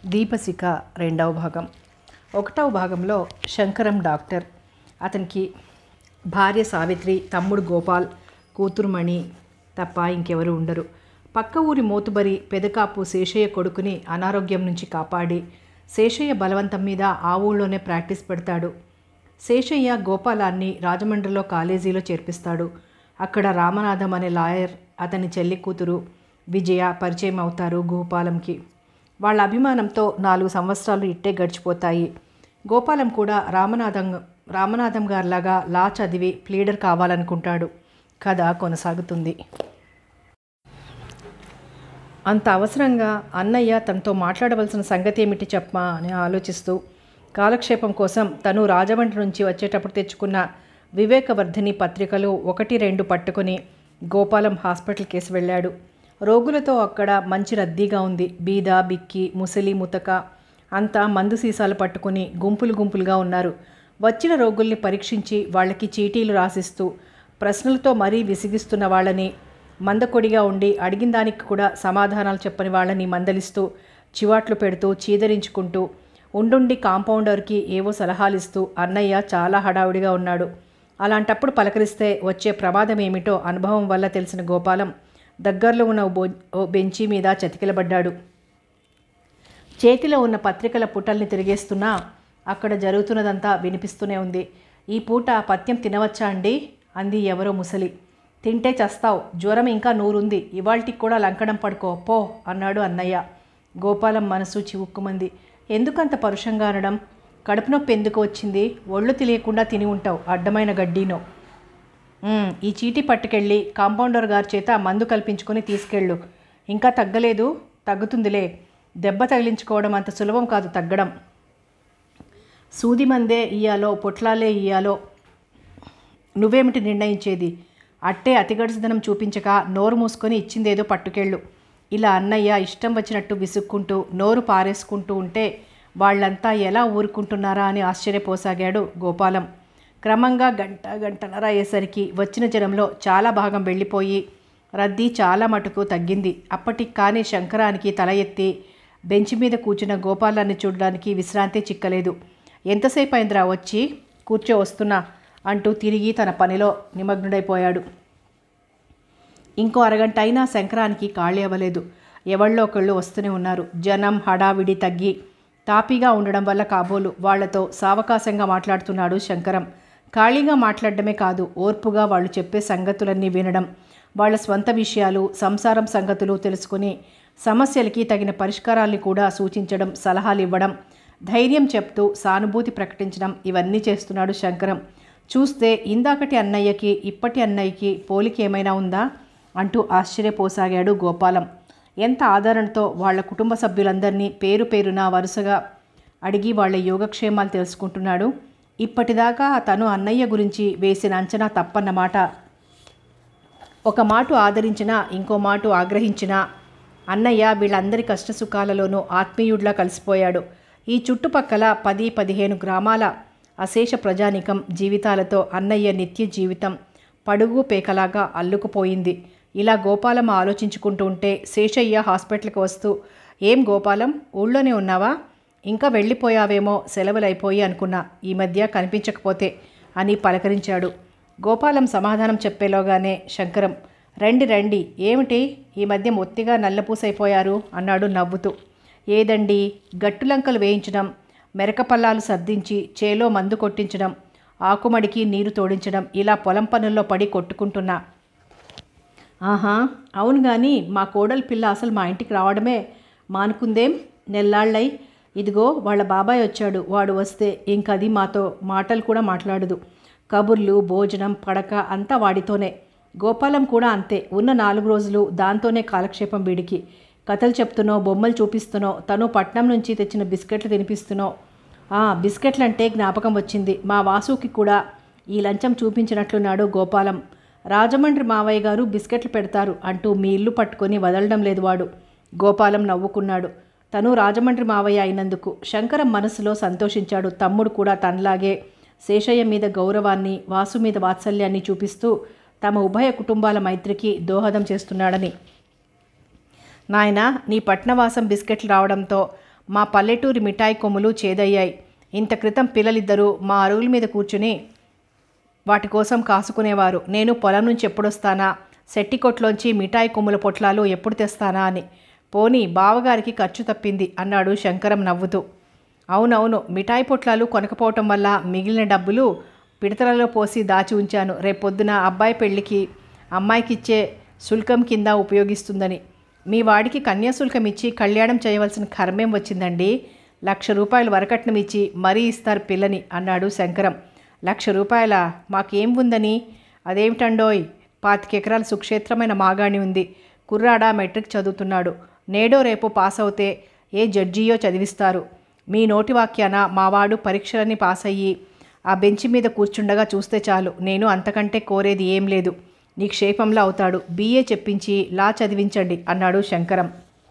దీపశిఖ రెండవ భాగం ఒకటవ భాగంలో శంకరం డాక్టర్ అతనికి భార్య సావిత్రి తమ్ముడు గోపాల్ కూతురు మణి తప్ప ఇంకెవరు ఉండరు పక్క ఊరి మోతుబరి పెదకాపు శేషయ్య కొడుకుని అనారోగ్యం నుంచి కాపాడి శేషయ్య బలవంతం మీద ఆ ఊళ్ళోనే ప్రాక్టీస్ పెడతాడు శేషయ్య గోపాలాన్ని రాజమండ్రిలో కాలేజీలో చేర్పిస్తాడు అక్కడ రామనాథం అనే లాయర్ అతని చెల్లి కూతురు విజయ పరిచయం అవుతారు గోపాలంకి వాళ్ళ అభిమానంతో నాలుగు సంవత్సరాలు ఇట్టే గడిచిపోతాయి గోపాలం కూడా రామనాథం రామనాథం గారిలాగా లా చదివి ప్లీడర్ కావాలనుకుంటాడు కథ కొనసాగుతుంది అంత అవసరంగా అన్నయ్య తనతో మాట్లాడవలసిన సంగతి ఏమిటి చెప్పమా అని ఆలోచిస్తూ కాలక్షేపం కోసం తను రాజమండ్రి నుంచి వచ్చేటప్పుడు తెచ్చుకున్న వివేకవర్ధిని పత్రికలు ఒకటి రెండు పట్టుకుని గోపాలం హాస్పిటల్ కేసు వెళ్ళాడు రోగులతో అక్కడ మంచి రద్దీగా ఉంది బీద బిక్కి ముసలి ముతక అంతా మందు సీసాలు పట్టుకుని గుంపులు గుంపులుగా ఉన్నారు వచ్చిన రోగుల్ని పరీక్షించి వాళ్ళకి చీటీలు రాసిస్తూ ప్రశ్నలతో మరీ విసిగిస్తున్న వాళ్ళని మందకొడిగా ఉండి అడిగిన దానికి కూడా సమాధానాలు చెప్పని వాళ్ళని మందలిస్తూ చివాట్లు పెడుతూ చీదరించుకుంటూ ఉండుండి కాంపౌండర్కి ఏవో సలహాలు ఇస్తూ అన్నయ్య చాలా హడావుడిగా ఉన్నాడు అలాంటప్పుడు పలకరిస్తే వచ్చే ప్రమాదం ఏమిటో అనుభవం వల్ల తెలిసిన గోపాలం దగ్గరలో ఉన్న ఓ బో- ఓ బెంచీ మీద చతికిలబడ్డాడు చేతిలో ఉన్న పత్రికల పుటల్ని తిరిగేస్తున్నా అక్కడ జరుగుతున్నదంతా వినిపిస్తూనే ఉంది ఈ పూట పత్యం తినవచ్చా అండి అంది ఎవరో ముసలి తింటే చస్తావు జ్వరం ఇంకా నూరుంది ఇవాల్టికి కూడా లంకడం పడుకో పో అన్నాడు అన్నయ్య గోపాలం మనసు చివుక్కుమంది ఎందుకంత పరుషంగా అనడం కడుపు నొప్పి ఎందుకు వచ్చింది ఒళ్ళు తెలియకుండా తిని ఉంటావు అడ్డమైన గడ్డీనో "ఉమ్, ఈ చీటీ పట్టుకెళ్ళి కాంపౌండర్ గారి చేత మందు కల్పించుకొని తీసుకెళ్ళు ఇంకా తగ్గలేదు తగ్గుతుందిలే దెబ్బ తగిలించుకోవడం అంత సులభం కాదు తగ్గడం సూది మందే ఇయ్యాలో పొట్లాలే ఇయ్యాలో నువ్వేమిటి నిర్ణయించేది అట్టే అతిగడిసిదనం చూపించక నోరు మూసుకొని ఇచ్చిందేదో పట్టుకెళ్ళు ఇలా అన్నయ్య ఇష్టం వచ్చినట్టు విసుక్కుంటూ నోరు పారేసుకుంటూ ఉంటే వాళ్ళంతా ఎలా ఊరుకుంటున్నారా అని ఆశ్చర్యపోసాగాడు గోపాలం క్రమంగా గంట గంటన్నర అయ్యేసరికి వచ్చిన జనంలో చాలా భాగం వెళ్ళిపోయి రద్దీ చాలా మటుకు తగ్గింది అప్పటికి కానీ శంకరానికి తల ఎత్తి బెంచ్ మీద కూర్చున్న గోపాలాన్ని చూడడానికి విశ్రాంతి చిక్కలేదు ఎంతసేపు అయిందిరా వచ్చి కూర్చో వస్తున్నా అంటూ తిరిగి తన పనిలో నిమగ్నుడైపోయాడు ఇంకో అరగంట అయినా శంకరానికి ఖాళీ అవ్వలేదు ఎవళ్ళో ఒకళ్ళు వస్తూనే ఉన్నారు జనం హడావిడి తగ్గి తాపీగా ఉండడం వల్ల కాబోలు వాళ్లతో సావకాశంగా మాట్లాడుతున్నాడు శంకరం ఖాళీగా మాట్లాడడమే కాదు ఓర్పుగా వాళ్ళు చెప్పే సంగతులన్నీ వినడం వాళ్ళ స్వంత విషయాలు సంసారం సంగతులు తెలుసుకుని సమస్యలకి తగిన పరిష్కారాల్ని కూడా సూచించడం సలహాలు ఇవ్వడం ధైర్యం చెప్తూ సానుభూతి ప్రకటించడం ఇవన్నీ చేస్తున్నాడు శంకరం చూస్తే ఇందాకటి అన్నయ్యకి ఇప్పటి అన్నయ్యకి పోలిక ఏమైనా ఉందా అంటూ ఆశ్చర్యపోసాగాడు గోపాలం ఎంత ఆదరణతో వాళ్ళ కుటుంబ సభ్యులందరినీ పేరు పేరున వరుసగా అడిగి వాళ్ళ యోగక్షేమాలు తెలుసుకుంటున్నాడు ఇప్పటిదాకా తను అన్నయ్య గురించి వేసిన అంచనా తప్పన్నమాట ఒక మాట ఆదరించినా ఇంకో మాట ఆగ్రహించినా అన్నయ్య వీళ్ళందరి కష్టసుఖాలలోనూ ఆత్మీయుడిలా కలిసిపోయాడు ఈ చుట్టుపక్కల పది పదిహేను గ్రామాల అశేష ప్రజానికం జీవితాలతో అన్నయ్య నిత్య జీవితం పడుగు పేకలాగా అల్లుకుపోయింది ఇలా గోపాలం ఆలోచించుకుంటూ ఉంటే శేషయ్య హాస్పిటల్కి వస్తూ ఏం గోపాలం ఊళ్ళోనే ఉన్నావా ఇంకా వెళ్ళిపోయావేమో సెలవులైపోయి అనుకున్నా ఈ మధ్య కనిపించకపోతే అని పలకరించాడు గోపాలం సమాధానం చెప్పేలోగానే శంకరం రండి రండి ఏమిటి ఈ మధ్య మొత్తిగా నల్లపూసైపోయారు అన్నాడు నవ్వుతూ ఏదండి గట్టులంకలు వేయించడం మెరకపల్లాలు సర్దించి చేలో మందు కొట్టించడం ఆకుమడికి నీరు తోడించడం ఇలా పొలం పనుల్లో పడి కొట్టుకుంటున్నా ఆహా అవును కానీ మా కోడలి పిల్ల అసలు మా ఇంటికి రావడమే మానుకుందేం నెల్లాళ్ళై ఇదిగో వాళ్ళ బాబాయ్ వచ్చాడు వాడు వస్తే ఇంకది మాతో మాటలు కూడా మాట్లాడదు కబుర్లు భోజనం పడక అంతా వాడితోనే గోపాలం కూడా అంతే ఉన్న నాలుగు రోజులు దాంతోనే కాలక్షేపం వీడికి కథలు చెప్తునో బొమ్మలు చూపిస్తునో తను పట్నం నుంచి తెచ్చిన బిస్కెట్లు తినిపిస్తునో ఆ బిస్కెట్లు అంటే జ్ఞాపకం వచ్చింది మా వాసుకి కూడా ఈ లంచం చూపించినట్లున్నాడు గోపాలం రాజమండ్రి మావయ్య గారు బిస్కెట్లు పెడతారు అంటూ మీ ఇల్లు పట్టుకొని వదలడం లేదు వాడు గోపాలం నవ్వుకున్నాడు తను రాజమండ్రి మావయ్య అయినందుకు శంకరం మనసులో సంతోషించాడు తమ్ముడు కూడా తనలాగే శేషయ్య మీద గౌరవాన్ని వాసు మీద వాత్సల్యాన్ని చూపిస్తూ తమ ఉభయ కుటుంబాల మైత్రికి దోహదం చేస్తున్నాడని నాయనా నీ పట్నవాసం బిస్కెట్లు రావడంతో మా పల్లెటూరి మిఠాయి కొమ్ములు చేదయ్యాయి ఇంత క్రితం పిల్లలిద్దరూ మా అరుగుల మీద కూర్చుని వాటి కోసం కాసుకునేవారు నేను పొలం నుంచి ఎప్పుడొస్తానా సెట్టికొట్లోంచి మిఠాయి కొమ్ముల పొట్లాలు ఎప్పుడు తెస్తానా అని పోనీ బావగారికి ఖర్చు తప్పింది అన్నాడు శంకరం నవ్వుతూ అవునవును మిఠాయి పొట్లాలు కొనకపోవటం వల్ల మిగిలిన డబ్బులు పిడతలలో పోసి దాచి ఉంచాను రేపొద్దున అబ్బాయి పెళ్ళికి అమ్మాయికి ఇచ్చే శుల్కం కింద ఉపయోగిస్తుందని మీ వాడికి కన్యాశుల్కం ఇచ్చి కళ్యాణం చేయవలసిన కర్మేం వచ్చిందండి లక్ష రూపాయలు వరకట్నం ఇచ్చి మరీ ఇస్తారు పిల్లని అన్నాడు శంకరం లక్ష రూపాయల మాకేం ఉందని అదేమిటండోయ్ పాతికెకరాల సుక్షేత్రమైన మాగాణి ఉంది కుర్రాడా మెట్రిక్ చదువుతున్నాడు నేడో రేపు పాస్ అవుతే ఏ జడ్జియో చదివిస్తారు మీ నోటి వాక్యాన మావాడు పరీక్షలన్నీ పాస్ అయ్యి ఆ బెంచి మీద కూర్చుండగా చూస్తే చాలు నేను అంతకంటే కోరేది ఏం లేదు నీ క్షేపంలో అవుతాడు బీఏ చెప్పించి లా చదివించండి అన్నాడు శంకరం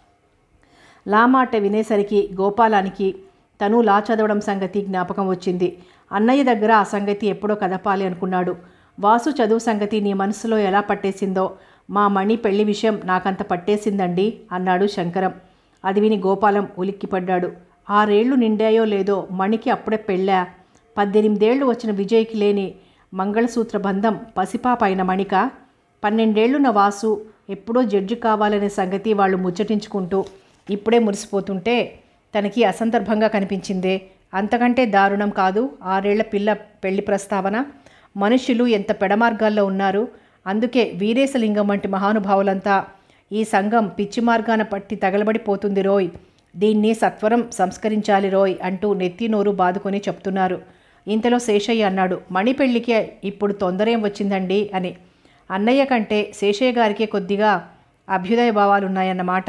లా మాట వినేసరికి గోపాలానికి తను లా చదవడం సంగతి జ్ఞాపకం వచ్చింది అన్నయ్య దగ్గర ఆ సంగతి ఎప్పుడో కదపాలి అనుకున్నాడు వాసు చదువు సంగతి నీ మనసులో ఎలా పట్టేసిందో మా మణి పెళ్లి విషయం నాకంత పట్టేసిందండి అన్నాడు శంకరం అది విని గోపాలం ఉలిక్కిపడ్డాడు ఆరేళ్లు నిండాయో లేదో మణికి అప్పుడే పెళ్ళా పద్దెనిమిదేళ్లు వచ్చిన విజయ్కి లేని మంగళసూత్ర బంధం పసిపాప అయిన మణిక పన్నెండేళ్లున్న వాసు ఎప్పుడో జడ్జి కావాలనే సంగతి వాళ్ళు ముచ్చటించుకుంటూ ఇప్పుడే మురిసిపోతుంటే తనకి అసందర్భంగా కనిపించిందే అంతకంటే దారుణం కాదు ఆరేళ్ల పిల్ల పెళ్లి ప్రస్తావన మనుషులు ఎంత పెడమార్గాల్లో ఉన్నారు అందుకే వీరేశలింగం వంటి మహానుభావులంతా ఈ సంఘం పిచ్చి మార్గాన పట్టి తగలబడిపోతుంది రోయ్ దీన్ని సత్వరం సంస్కరించాలి రోయ్ అంటూ నెత్తి నోరు బాదుకొని చెప్తున్నారు ఇంతలో శేషయ్య అన్నాడు మణి పెళ్ళికి ఇప్పుడు తొందరేం వచ్చిందండి అని అన్నయ్య కంటే శేషయ్య గారికే కొద్దిగా అభ్యుదయ భావాలున్నాయన్నమాట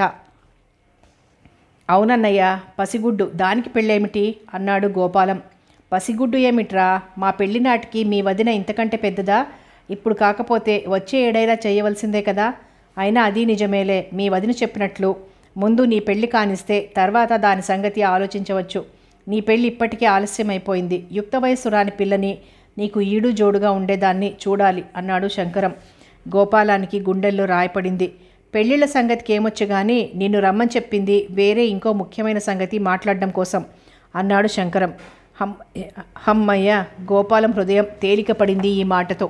అవునన్నయ్య పసిగుడ్డు దానికి పెళ్ళేమిటి అన్నాడు గోపాలం పసిగుడ్డు ఏమిట్రా మా పెళ్లి నాటికి మీ వదిన ఇంతకంటే పెద్దదా ఇప్పుడు కాకపోతే వచ్చే ఏడైనా చేయవలసిందే కదా అయినా అది నిజమేలే మీ వదిన చెప్పినట్లు ముందు నీ పెళ్లి కానిస్తే తర్వాత దాని సంగతి ఆలోచించవచ్చు నీ పెళ్లి ఇప్పటికే ఆలస్యమైపోయింది యుక్త వయస్సు రాని పిల్లని నీకు ఈడు జోడుగా ఉండేదాన్ని చూడాలి అన్నాడు శంకరం గోపాలానికి గుండెల్లో రాయపడింది పెళ్ళిళ్ళ సంగతికి ఏమొచ్చు కానీ నిన్ను రమ్మని చెప్పింది వేరే ఇంకో ముఖ్యమైన సంగతి మాట్లాడడం కోసం అన్నాడు శంకరం హమ్ హమ్మయ్య గోపాలం హృదయం తేలిక పడింది ఈ మాటతో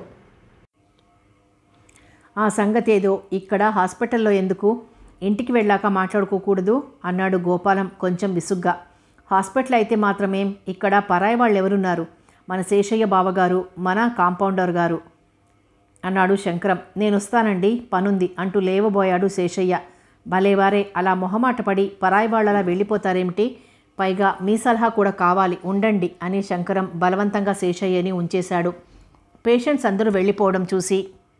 ఆ సంగతేదో ఇక్కడ హాస్పిటల్లో ఎందుకు ఇంటికి వెళ్ళాక మాట్లాడుకోకూడదు అన్నాడు గోపాలం కొంచెం విసుగ్గా హాస్పిటల్ అయితే మాత్రమేం ఇక్కడ పరాయి వాళ్ళు ఎవరున్నారు మన శేషయ్య బావగారు మన కాంపౌండర్ గారు అన్నాడు శంకరం నేను వస్తానండి పనుంది అంటూ లేవబోయాడు శేషయ్య భలేవారే అలా మొహమాటపడి పరాయి వాళ్ళలా వెళ్ళిపోతారేమిటి పైగా మీ సలహా కూడా కావాలి ఉండండి అని శంకరం బలవంతంగా శేషయ్యని ఉంచేశాడు పేషెంట్స్ అందరూ వెళ్ళిపోవడం చూసి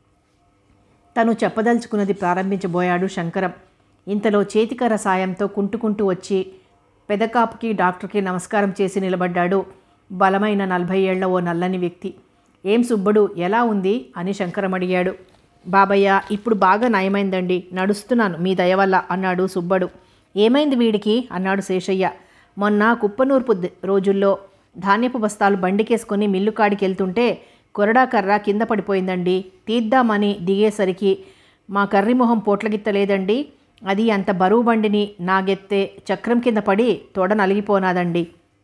తను చెప్పదలుచుకున్నది ప్రారంభించబోయాడు శంకరం ఇంతలో చేతికర సాయంతో కుంటుకుంటూ వచ్చి పెదకాపుకి డాక్టర్కి నమస్కారం చేసి నిలబడ్డాడు బలమైన నలభై ఏళ్ల ఓ నల్లని వ్యక్తి ఏం సుబ్బడు ఎలా ఉంది అని శంకరం అడిగాడు బాబయ్య ఇప్పుడు బాగా నయమైందండి నడుస్తున్నాను మీ దయ వల్ల అన్నాడు సుబ్బడు ఏమైంది వీడికి అన్నాడు శేషయ్య మొన్న కుప్పనూర్పు ద- రోజుల్లో ధాన్యపు బస్తాలు బండికేసుకొని మిల్లు కాడికి వెళ్తుంటే కొరడా కర్ర కింద పడిపోయిందండి తీద్దామని దిగేసరికి మా కర్రి మొహం పోట్లగిత్తలేదండి అది అంత బరువు బండిని నాగెత్తే చక్రం కింద పడి తొడ నలిగిపోనాదండి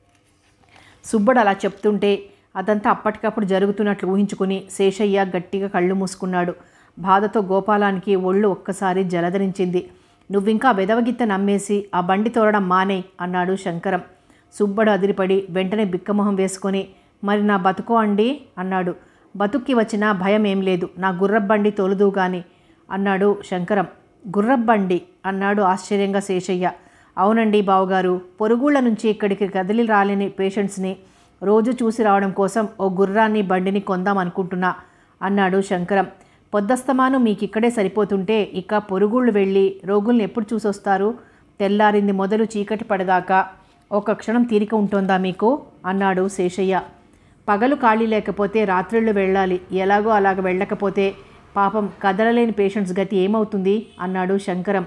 సుబ్బడు అలా చెప్తుంటే అదంతా అప్పటికప్పుడు జరుగుతున్నట్లు ఊహించుకుని శేషయ్య గట్టిగా కళ్ళు మూసుకున్నాడు బాధతో గోపాలానికి ఒళ్ళు ఒక్కసారి జలధరించింది నువ్వింకా వెదవగిత్త నమ్మేసి ఆ బండి తోరడం మానేయ్ అన్నాడు శంకరం సుబ్బడు అదిరిపడి వెంటనే బిక్కమొహం వేసుకొని మరి నా బతుకో అండి అన్నాడు బతుక్కి వచ్చిన భయం ఏం లేదు నా గుర్రబండి తోలుదు గాని అన్నాడు శంకరం గుర్రబండి అన్నాడు ఆశ్చర్యంగా శేషయ్య అవునండి బావగారు పొరుగుళ్ళ నుంచి ఇక్కడికి కదిలి రాలేని పేషెంట్స్ని రోజు చూసి రావడం కోసం ఓ గుర్రాన్ని బండిని కొందాం అనుకుంటున్నా అన్నాడు శంకరం పొద్దస్తమాను మీకు ఇక్కడే సరిపోతుంటే ఇక పొరుగుళ్ళు వెళ్ళి రోగుల్ని ఎప్పుడు చూసొస్తారు తెల్లారింది మొదలు చీకటి పడదాకా ఒక క్షణం తీరిక ఉంటుందా మీకు అన్నాడు శేషయ్య పగలు ఖాళీ లేకపోతే రాత్రిళ్ళు వెళ్ళాలి ఎలాగో అలాగ వెళ్ళకపోతే పాపం కదలలేని పేషెంట్స్ గతి ఏమవుతుంది అన్నాడు శంకరం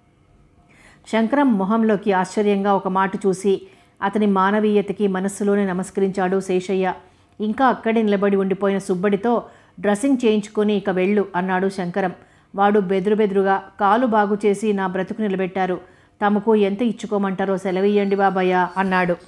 శంకరం మొహంలోకి ఆశ్చర్యంగా ఒక మాట చూసి అతని మానవీయతకి మనస్సులోనే నమస్కరించాడు శేషయ్య ఇంకా అక్కడే నిలబడి ఉండిపోయిన సుబ్బడితో డ్రెస్సింగ్ చేయించుకొని ఇక వెళ్ళు అన్నాడు శంకరం వాడు బెదురు బెదురుగా కాలు బాగు చేసి నా బ్రతుకు నిలబెట్టారు తమకు ఎంత ఇచ్చుకోమంటారో సెలవియ్యండి బాబయ్య అన్నాడు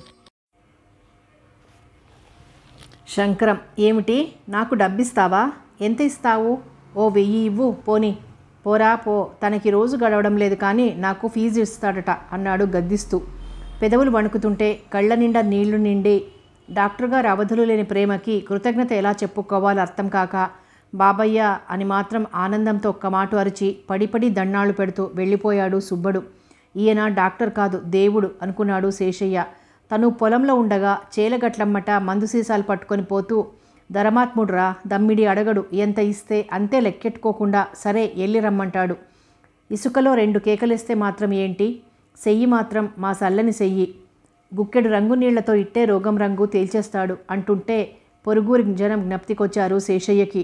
శంకరం ఏమిటి నాకు డబ్బిస్తావా ఎంత ఇస్తావు ఓ వెయ్యి ఇవ్వు పోని పోరా పో తనకి రోజు గడవడం లేదు కానీ నాకు ఫీజు ఇస్తాడట అన్నాడు గద్దిస్తూ పెదవులు వణుకుతుంటే కళ్ళ నిండా నీళ్లు నిండి డాక్టర్ గారు అవధులు లేని ప్రేమకి కృతజ్ఞత ఎలా చెప్పుకోవాలో అర్థం కాక బాబయ్య అని మాత్రం ఆనందంతో ఒక్క మాట అరిచి పడిపడి దండాలు పెడుతూ వెళ్ళిపోయాడు సుబ్బడు ఈయన డాక్టర్ కాదు దేవుడు అనుకున్నాడు శేషయ్య తను పొలంలో ఉండగా చేలగట్లమ్మట మందు సీసాలు పట్టుకొని పోతూ ధరమాత్ముడురా దమ్మిడి అడగడు ఎంత ఇస్తే అంతే లెక్కెట్టుకోకుండా సరే ఎల్లి రమ్మంటాడు ఇసుకలో రెండు కేకలేస్తే మాత్రం ఏంటి సెయ్యి మాత్రం మా సల్లని సెయ్యి గుక్కెడు రంగు నీళ్లతో ఇట్టే రోగం రంగు తేల్చేస్తాడు అంటుంటే పొరుగురి జనం జ్ఞప్తికొచ్చారు శేషయ్యకి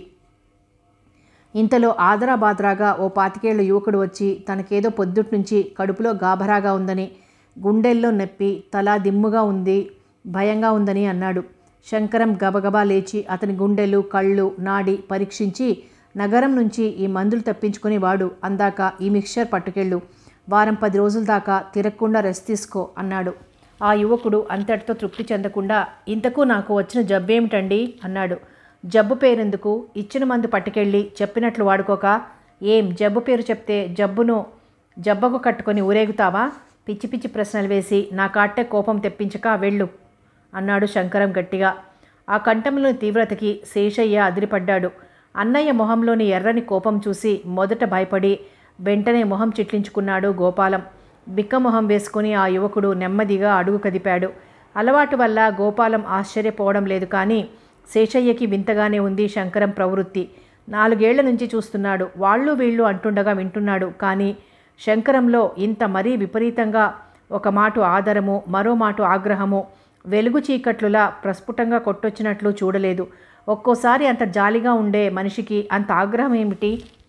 ఇంతలో ఆదరా బాదరాగా ఓ పాతికేళ్ల యువకుడు వచ్చి తనకేదో పొద్దుటి నుంచి కడుపులో గాభరాగా ఉందని గుండెల్లో నొప్పి తల దిమ్ముగా ఉంది భయంగా ఉందని అన్నాడు శంకరం గబగబా లేచి అతని గుండెలు కళ్ళు నాడి పరీక్షించి నగరం నుంచి ఈ మందులు తప్పించుకుని వాడు అందాక ఈ మిక్చర్ పట్టుకెళ్ళు వారం పది రోజుల దాకా తిరగకుండా రెస్ట్ తీసుకో అన్నాడు ఆ యువకుడు అంతటితో తృప్తి చెందకుండా ఇంతకు నాకు వచ్చిన జబ్బేమిటండి అన్నాడు జబ్బు పేరెందుకు ఇచ్చిన మందు పట్టుకెళ్ళి చెప్పినట్లు వాడుకోక ఏం జబ్బు పేరు చెప్తే జబ్బును జబ్బకు కట్టుకొని ఊరేగుతావా పిచ్చి పిచ్చి ప్రశ్నలు వేసి నా కాట్టే కోపం తెప్పించక వెళ్ళు అన్నాడు శంకరం గట్టిగా ఆ కంఠంలోని తీవ్రతకి శేషయ్య అదిరిపడ్డాడు అన్నయ్య మొహంలోని ఎర్రని కోపం చూసి మొదట భయపడి వెంటనే మొహం చిట్లించుకున్నాడు గోపాలం బిక్క మొహం వేసుకుని ఆ యువకుడు నెమ్మదిగా అడుగు కదిపాడు అలవాటు వల్ల గోపాలం ఆశ్చర్యపోవడం లేదు కానీ శేషయ్యకి వింతగానే ఉంది శంకరం ప్రవృత్తి నాలుగేళ్ల నుంచి చూస్తున్నాడు వాళ్ళు వీళ్ళు అంటుండగా వింటున్నాడు కానీ శంకరంలో ఇంత మరీ విపరీతంగా ఒక మాట ఆదరము మరో మాట ఆగ్రహము వెలుగు చీకట్లులా ప్రస్ఫుటంగా కొట్టొచ్చినట్లు చూడలేదు ఒక్కోసారి అంత జాలిగా ఉండే మనిషికి అంత ఆగ్రహం ఏమిటి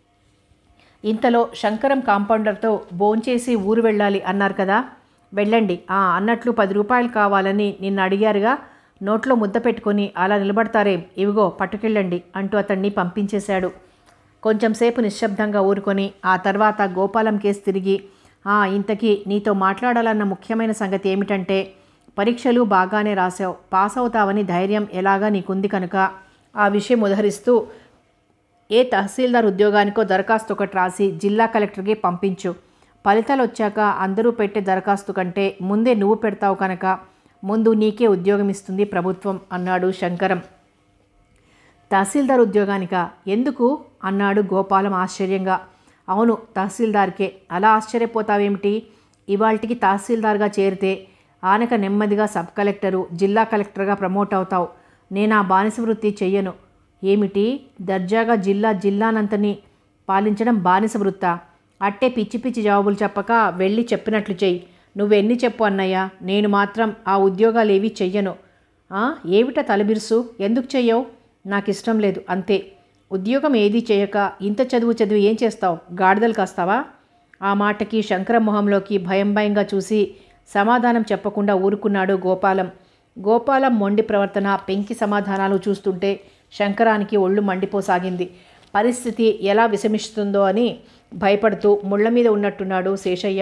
ఇంతలో శంకరం కాంపౌండర్తో భోంచేసి ఊరు వెళ్ళాలి అన్నారు కదా వెళ్ళండి ఆ అన్నట్లు పది రూపాయలు కావాలని నిన్ను అడిగారుగా నోట్లో ముద్ద పెట్టుకొని అలా నిలబడతారేం ఇవిగో పట్టుకెళ్ళండి అంటూ అతన్ని పంపించేశాడు కొంచెంసేపు నిశ్శబ్దంగా ఊరుకొని ఆ తర్వాత గోపాలం కేసు తిరిగి "ఆ, ఇంతకీ నీతో మాట్లాడాలన్న ముఖ్యమైన సంగతి ఏమిటంటే పరీక్షలు బాగానే రాసావు పాస్ అవుతావని ధైర్యం ఎలాగా నీకుంది కనుక ఆ విషయం ఉదహరిస్తూ ఏ తహసీల్దార్ ఉద్యోగానికో దరఖాస్తు ఒకటి రాసి జిల్లా కలెక్టర్కి పంపించు ఫలితాలు వచ్చాక అందరూ పెట్టే దరఖాస్తు కంటే ముందే నువ్వు పెడతావు కనుక ముందు నీకే ఉద్యోగం ఇస్తుంది ప్రభుత్వం అన్నాడు శంకరం తహసీల్దార్ ఉద్యోగానికా ఎందుకు అన్నాడు గోపాలం ఆశ్చర్యంగా అవును తహసీల్దార్కే అలా ఆశ్చర్యపోతావేమిటి ఇవాల్టికి తహసీల్దార్గా చేరితే ఆనక నెమ్మదిగా సబ్ కలెక్టరు జిల్లా కలెక్టర్గా ప్రమోట్ అవుతావు నేను ఆ బానిస వృత్తి చెయ్యను ఏమిటి దర్జాగా జిల్లా జిల్లానంతని పాలించడం బానిస వృత్తా అట్టే పిచ్చి పిచ్చి జవాబులు చెప్పక వెళ్ళి చెప్పినట్లు చెయ్యి నువ్వెన్ని చెప్పు అన్నయ్య నేను మాత్రం ఆ ఉద్యోగాలు ఏవి చెయ్యను "ఆ, ఏమిటా తలబిరుసు ఎందుకు చెయ్యవు నాకు ఇష్టం లేదు అంతే ఉద్యోగం ఏదీ చేయక ఇంత చదువు చదివి ఏం చేస్తావు గాడిదలు కాస్తావా ఆ మాటకి శంకర మొహంలోకి భయం భయంగా చూసి సమాధానం చెప్పకుండా ఊరుకున్నాడు గోపాలం గోపాలం మొండి ప్రవర్తన పెంకి సమాధానాలు చూస్తుంటే శంకరానికి ఒళ్ళు మండిపోసాగింది పరిస్థితి ఎలా విషమిస్తుందో అని భయపడుతూ ముళ్ళ మీద ఉన్నట్టున్నాడు శేషయ్య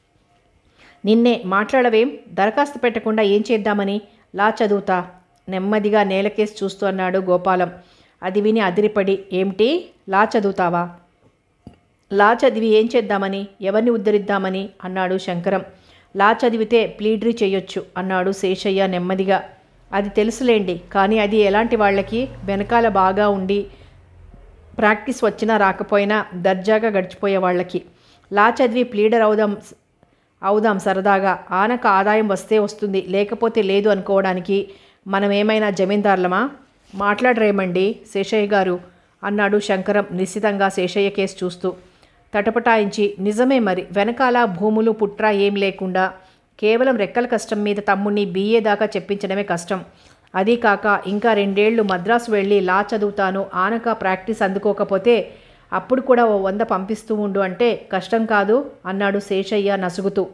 నిన్నే మాట్లాడవేం దరఖాస్తు పెట్టకుండా ఏం చేద్దామని లా చదువుతా నెమ్మదిగా నేలకేసి చూస్తూ అన్నాడు గోపాలం అది విని అదిరిపడి ఏమిటి లా చదువుతావా లా చదివి ఏం చేద్దామని ఎవరిని ఉద్ధరిద్దామని అన్నాడు శంకరం లా చదివితే ప్లీడరీ చేయొచ్చు అన్నాడు శేషయ్య నెమ్మదిగా అది తెలుసులేండి కానీ అది ఎలాంటి వాళ్ళకి వెనకాల బాగా ఉండి ప్రాక్టీస్ వచ్చినా రాకపోయినా దర్జాగా గడిచిపోయే వాళ్ళకి లా చదివి ప్లీడర్ అవుదాం అవుదాం సరదాగా ఆనక ఆదాయం వస్తే వస్తుంది లేకపోతే లేదు అనుకోవడానికి మనం ఏమైనా జమీందారులమా మాట్లాడరేమండి శేషయ్య గారు అన్నాడు శంకరం నిశ్చితంగా శేషయ్య కేసు చూస్తూ తటపటాయించి నిజమే మరి వెనకాల భూములు పుట్ర ఏం లేకుండా కేవలం రెక్కల కష్టం మీద తమ్ముణ్ణి బీఏ దాకా చెప్పించడమే కష్టం అదీ కాక ఇంకా రెండేళ్లు మద్రాసు వెళ్ళి లా చదువుతాను ఆనక ప్రాక్టీస్ అందుకోకపోతే అప్పుడు కూడా ఓ వంద పంపిస్తూ ఉండు అంటే కష్టం కాదు అన్నాడు శేషయ్య నసుగుతూ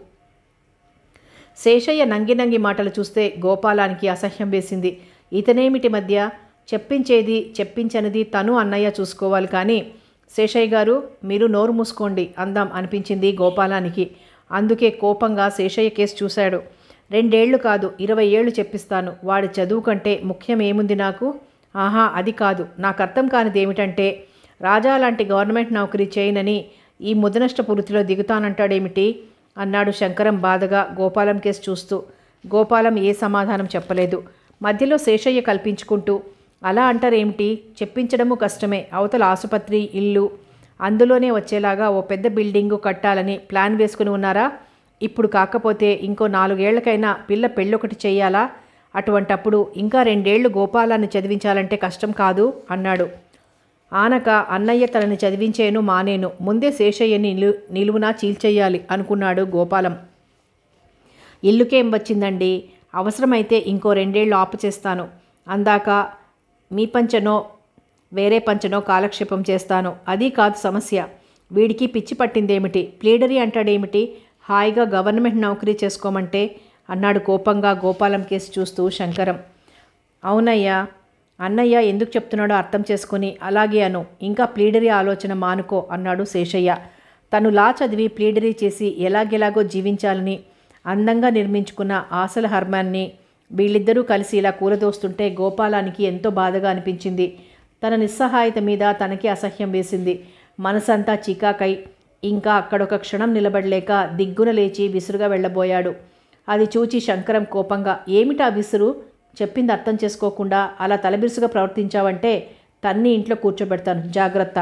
శేషయ్య నంగి నంగి మాటలు చూస్తే గోపాలానికి అసహ్యం వేసింది ఇతనేమిటి మధ్య చెప్పించేది చెప్పించనిది తను అన్నయ్య చూసుకోవాలి కానీ శేషయ్య గారు మీరు నోరు మూసుకోండి అందాం అనిపించింది గోపాలానికి అందుకే కోపంగా శేషయ్య కేసు చూశాడు రెండేళ్లు కాదు ఇరవై ఏళ్ళు చెప్పిస్తాను వాడి చదువు కంటే ముఖ్యం ఏముంది నాకు ఆహా అది కాదు నాకు అర్థం కానిది ఏమిటంటే రాజా లాంటి గవర్నమెంట్ నౌకరీ చేయనని ఈ ముదనష్టపూర్తిలో దిగుతానంటాడేమిటి అన్నాడు శంకరం బాధగా గోపాలం కేసు చూస్తూ గోపాలం ఏ సమాధానం చెప్పలేదు మధ్యలో శేషయ్య కల్పించుకుంటూ అలా అంటారేమిటి చెప్పించడము కష్టమే అవతల ఆసుపత్రి ఇల్లు అందులోనే వచ్చేలాగా ఓ పెద్ద బిల్డింగు కట్టాలని ప్లాన్ వేసుకుని ఉన్నారా ఇప్పుడు కాకపోతే ఇంకో నాలుగేళ్లకైనా పిల్ల పెళ్ళొకటి చెయ్యాలా అటువంటప్పుడు ఇంకా రెండేళ్లు గోపాలాన్ని చదివించాలంటే కష్టం కాదు అన్నాడు ఆనక అన్నయ్య తనని చదివించేను మానేను ముందే శేషయ్యని నిలు నిలువునా చీల్చేయాలి అనుకున్నాడు గోపాలం ఇల్లుకేం వచ్చిందండి అవసరమైతే ఇంకో రెండేళ్ళు ఆపు చేస్తాను అందాక మీ పంచనో వేరే పంచనో కాలక్షేపం చేస్తాను అది కాదు సమస్య వీడికి పిచ్చి పట్టిందేమిటి ప్లీడరీ అంటాడేమిటి హాయిగా గవర్నమెంట్ నౌకరీ చేసుకోమంటే అన్నాడు కోపంగా గోపాలం కేసు చూస్తూ శంకరం అవునయ్యా అన్నయ్య ఎందుకు చెప్తున్నాడో అర్థం చేసుకుని అలాగే అను ఇంకా ప్లీడరీ ఆలోచన మానుకో అన్నాడు శేషయ్య తను లా చదివి ప్లీడరీ చేసి ఎలాగెలాగో జీవించాలని అందంగా నిర్మించుకున్న ఆశల హర్మాన్ని వీళ్ళిద్దరూ కలిసి ఇలా కూలదోస్తుంటే గోపాలానికి ఎంతో బాధగా అనిపించింది తన నిస్సహాయత మీద తనకి అసహ్యం వేసింది మనసంతా చికాకై ఇంకా అక్కడొక క్షణం నిలబడలేక దిగ్గున లేచి విసురుగా వెళ్ళబోయాడు అది చూచి శంకరం కోపంగా ఏమిటా విసురు చెప్పింది అర్థం చేసుకోకుండా అలా తలబిరుసుగా ప్రవర్తించావంటే తన్ని ఇంట్లో కూర్చోబెడతాను జాగ్రత్త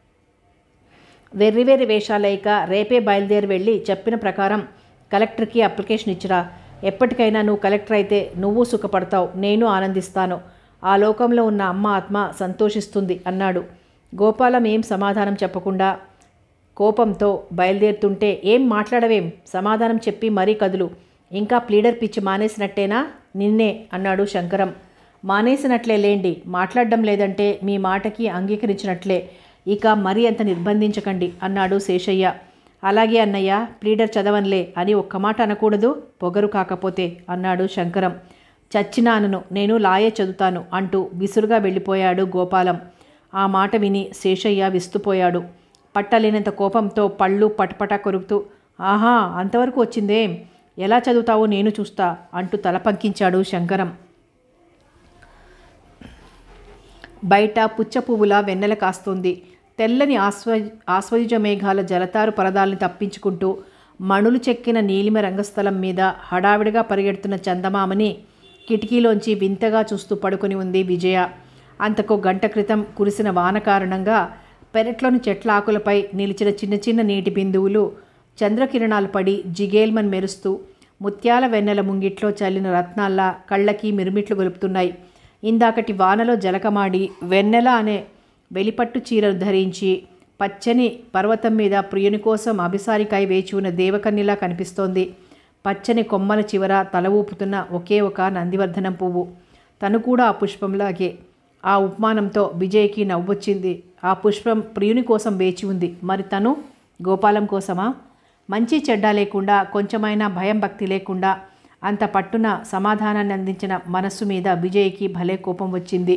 వెర్రివేరి వేషాలేక రేపే బయలుదేరి వెళ్ళి చెప్పిన ప్రకారం కలెక్టర్కి అప్లికేషన్ ఇచ్చిరా ఎప్పటికైనా నువ్వు కలెక్టర్ అయితే నువ్వు సుఖపడతావు నేను ఆనందిస్తాను ఆ లోకంలో ఉన్న అమ్మ ఆత్మ సంతోషిస్తుంది అన్నాడు గోపాలం ఏం సమాధానం చెప్పకుండా కోపంతో బయలుదేరుతుంటే ఏం మాట్లాడవేం సమాధానం చెప్పి మరీ కదులు ఇంకా ప్లీడర్ పిచ్చి మానేసినట్టేనా నిన్నే అన్నాడు శంకరం మానేసినట్లే లేండి మాట్లాడడం లేదంటే మీ మాటకి అంగీకరించినట్లే ఇక మరీ అంత నిర్బంధించకండి అన్నాడు శేషయ్య అలాగే అన్నయ్య ప్లీడర్ చదవన్లే అని ఒక్క మాట అనకూడదు పొగరు కాకపోతే అన్నాడు శంకరం చచ్చినానను నేను లాయే చదువుతాను అంటూ విసురుగా వెళ్ళిపోయాడు గోపాలం ఆ మాట విని శేషయ్య విస్తుపోయాడు పట్టలేనంత కోపంతో పళ్ళు పటపట కొరుకుతూ ఆహా అంతవరకు వచ్చిందేం ఎలా చదువుతావో నేను చూస్తా అంటూ తల పంకించాడు శంకరం బయట పుచ్చ పువ్వుల వెన్నెల కాస్తుంది తెల్లని ఆస్వ ఆస్వయుజ మేఘాల జలతారు పరదాల్ని తప్పించుకుంటూ మణులు చెక్కిన నీలిమ రంగస్థలం మీద హడావిడిగా పరిగెడుతున్న చందమామని కిటికీలోంచి వింతగా చూస్తూ పడుకొని ఉంది విజయ అంతకు గంట క్రితం కురిసిన వాన కారణంగా పెరట్లోని చెట్ల ఆకులపై నిలిచిన చిన్న చిన్న నీటి బిందువులు చంద్రకిరణాలు పడి జిగేల్మన్ మెరుస్తూ ముత్యాల వెన్నెల ముంగిట్లో చల్లిన రత్నాల్లా కళ్ళకి మిరుమిట్లు గొలుపుతున్నాయి ఇందాకటి వానలో జలకమాడి వెన్నెల అనే వెలిపట్టు చీరలు ధరించి పచ్చని పర్వతం మీద ప్రియుని కోసం అభిసారికై వేచి ఉన్న దేవకన్యలా కనిపిస్తోంది పచ్చని కొమ్మల చివర తల ఊపుతున్న ఒకే ఒక నందివర్ధనం పువ్వు తను కూడా ఆ పుష్పంలాగే ఆ ఉపమానంతో విజయ్కి నవ్వొచ్చింది ఆ పుష్పం ప్రియుని కోసం వేచి ఉంది మరి తను గోపాలం కోసమా మంచి చెడ్డ లేకుండా కొంచెమైనా భయం భక్తి లేకుండా అంత పట్టున సమాధానాన్ని అందించిన మనస్సు మీద విజయ్కి భలే కోపం వచ్చింది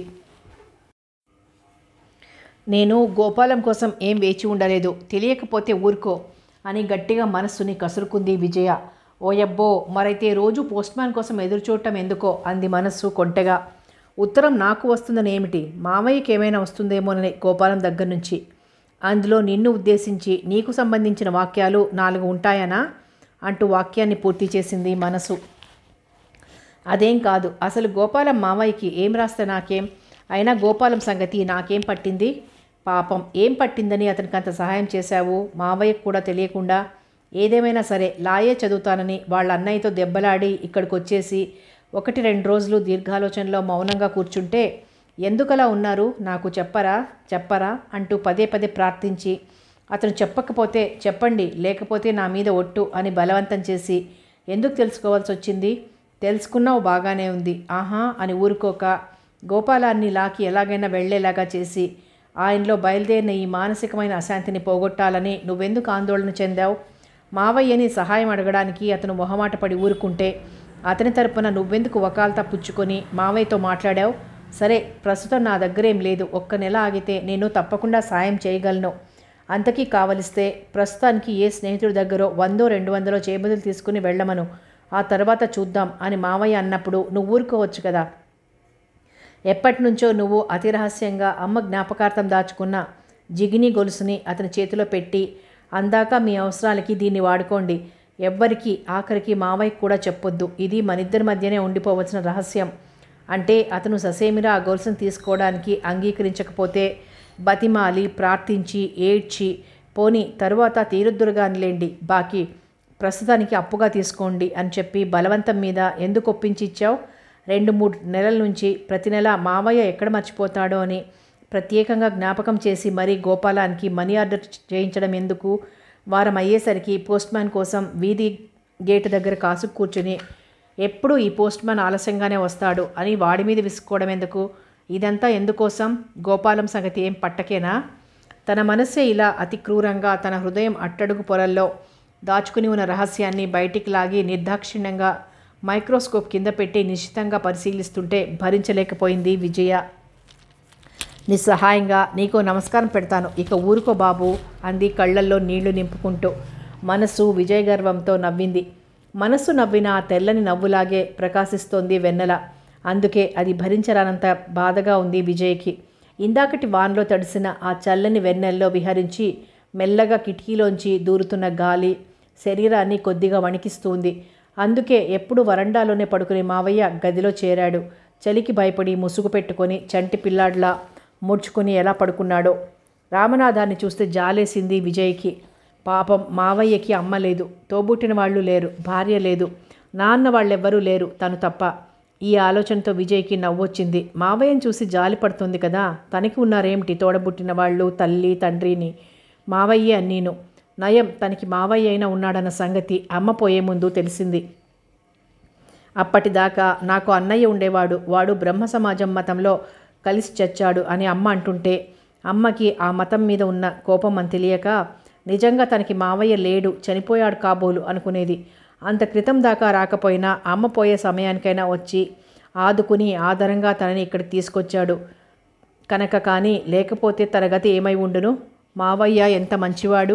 నేను గోపాలం కోసం ఏం వేచి ఉండలేదు తెలియకపోతే ఊరుకో అని గట్టిగా మనస్సుని కసురుకుంది విజయ ఓయబ్బో మరైతే రోజు పోస్ట్మ్యాన్ కోసం ఎదురు చూడటం ఎందుకో అంది మనస్సు కొంటెగా ఉత్తరం నాకు వస్తుందని ఏమిటి మామయ్యకి ఏమైనా వస్తుందేమోనని గోపాలం దగ్గర నుంచి అందులో నిన్ను ఉద్దేశించి నీకు సంబంధించిన వాక్యాలు నాలుగు ఉంటాయనా అంటూ వాక్యాన్ని పూర్తి చేసింది మనసు అదేం కాదు అసలు గోపాలం మామయ్యకి ఏం రాస్తే నాకేం అయినా గోపాలం సంగతి నాకేం పట్టింది పాపం ఏం పట్టిందని అతనికి అంత సహాయం చేశావు మావయ్యకు కూడా తెలియకుండా ఏదేమైనా సరే లాయే చదువుతానని వాళ్ళ అన్నయ్యతో దెబ్బలాడి ఇక్కడికి వచ్చేసి ఒకటి రెండు రోజులు దీర్ఘాలోచనలో మౌనంగా కూర్చుంటే ఎందుకలా ఉన్నారు నాకు చెప్పరా చెప్పరా అంటూ పదే పదే ప్రార్థించి అతను చెప్పకపోతే చెప్పండి లేకపోతే నా మీద ఒట్టు అని బలవంతం చేసి ఎందుకు తెలుసుకోవాల్సి వచ్చింది తెలుసుకున్నావు బాగానే ఉంది ఆహా అని ఊరుకోక గోపాలాన్ని లాకి ఎలాగైనా వెళ్ళేలాగా చేసి ఆయనలో బయలుదేరిన ఈ మానసికమైన అశాంతిని పోగొట్టాలని నువ్వెందుకు ఆందోళన చెందావు మావయ్యని సహాయం అడగడానికి అతను మొహమాట పడి ఊరుకుంటే అతని తరపున నువ్వెందుకు వకాల్తా పుచ్చుకొని మావయ్యతో మాట్లాడావు సరే ప్రస్తుతం నా దగ్గరేం లేదు ఒక్క నెల ఆగితే నేను తప్పకుండా సాయం చేయగలను అంతకీ కావలిస్తే ప్రస్తుతానికి ఏ స్నేహితుడి దగ్గరో వందో రెండు వందలో చేబదులు తీసుకుని వెళ్ళమను ఆ తర్వాత చూద్దాం అని మావయ్య అన్నప్పుడు నువ్వు ఊరుకోవచ్చు కదా ఎప్పటి నుంచో నువ్వు అతి రహస్యంగా అమ్మ జ్ఞాపకార్థం దాచుకున్న జిగిని గొలుసుని అతని చేతిలో పెట్టి అందాక మీ అవసరాలకి దీన్ని వాడుకోండి ఎవ్వరికి ఆఖరికి మావయ్యకి కూడా చెప్పొద్దు ఇది మనిద్దరి మధ్యనే ఉండిపోవలసిన రహస్యం అంటే అతను ససేమిరా ఆ గొలుసును తీసుకోవడానికి అంగీకరించకపోతే బతిమాలి ప్రార్థించి ఏడ్చి పోని తరువాత తీరుద్దురుగానిలేండి బాకీ ప్రస్తుతానికి అప్పుగా తీసుకోండి అని చెప్పి బలవంతం మీద ఎందుకు ఒప్పించి ఇచ్చావు రెండు మూడు నెలల నుంచి ప్రతి నెల మావయ్య ఎక్కడ మర్చిపోతాడో అని ప్రత్యేకంగా జ్ఞాపకం చేసి మరీ గోపాలానికి మనీ ఆర్డర్ చేయించడం ఎందుకు వారం అయ్యేసరికి పోస్ట్ మ్యాన్ కోసం వీధి గేటు దగ్గర కాసు కూర్చుని ఎప్పుడు ఈ పోస్ట్ మ్యాన్ ఆలస్యంగానే వస్తాడు అని వాడి మీద విసుకోవడం ఎందుకు ఇదంతా ఎందుకోసం గోపాలం సంగతి ఏం పట్టకేనా తన మనస్సే ఇలా అతి క్రూరంగా తన హృదయం అట్టడుగు పొరల్లో దాచుకుని ఉన్న రహస్యాన్ని బయటికి లాగి నిర్దాక్షిణ్యంగా మైక్రోస్కోప్ కింద పెట్టి నిశ్చితంగా పరిశీలిస్తుంటే భరించలేకపోయింది విజయ నిస్సహాయంగా నీకో నమస్కారం పెడతాను ఇక ఊరుకో బాబు అంది కళ్ళల్లో నీళ్లు నింపుకుంటూ మనసు విజయ గర్వంతో నవ్వింది మనస్సు నవ్విన ఆ తెల్లని నవ్వులాగే ప్రకాశిస్తోంది వెన్నెల అందుకే అది భరించరానంత బాధగా ఉంది విజయ్కి ఇందాకటి వాన్లో తడిసిన ఆ చల్లని వెన్నెల్లో విహరించి మెల్లగా కిటికీలోంచి దూరుతున్న గాలి శరీరాన్ని కొద్దిగా వణికిస్తుంది అందుకే ఎప్పుడు వరండాలోనే పడుకుని మావయ్య గదిలో చేరాడు చలికి భయపడి ముసుగు పెట్టుకొని చంటి పిల్లాడ్లా ముడుచుకొని ఎలా పడుకున్నాడో రామనాథాన్ని చూస్తే జాలేసింది విజయ్కి పాపం మావయ్యకి అమ్మ లేదు తోబుట్టిన వాళ్ళు లేరు భార్య లేదు నాన్న వాళ్ళెవ్వరూ లేరు తను తప్ప ఈ ఆలోచనతో విజయ్కి నవ్వొచ్చింది మావయ్యని చూసి జాలి పడుతుంది కదా తనకి ఉన్నారేమిటి తోడబుట్టిన వాళ్ళు తల్లి తండ్రిని మావయ్యే అన్నీను నయం తనకి మావయ్య అయినా ఉన్నాడన్న సంగతి అమ్మ పోయే ముందు తెలిసింది అప్పటిదాకా నాకు అన్నయ్య ఉండేవాడు వాడు బ్రహ్మ సమాజం మతంలో కలిసి చచ్చాడు అని అమ్మ అంటుంటే అమ్మకి ఆ మతం మీద ఉన్న కోపం అని తెలియక నిజంగా తనకి మావయ్య లేడు చనిపోయాడు కాబోలు అనుకునేది అంత క్రితం దాకా రాకపోయినా అమ్మ పోయే సమయానికైనా వచ్చి ఆదుకుని ఆధారంగా తనని ఇక్కడికి తీసుకొచ్చాడు కనుక కానీ లేకపోతే తన గతి ఏమై ఉండును మావయ్య ఎంత మంచివాడు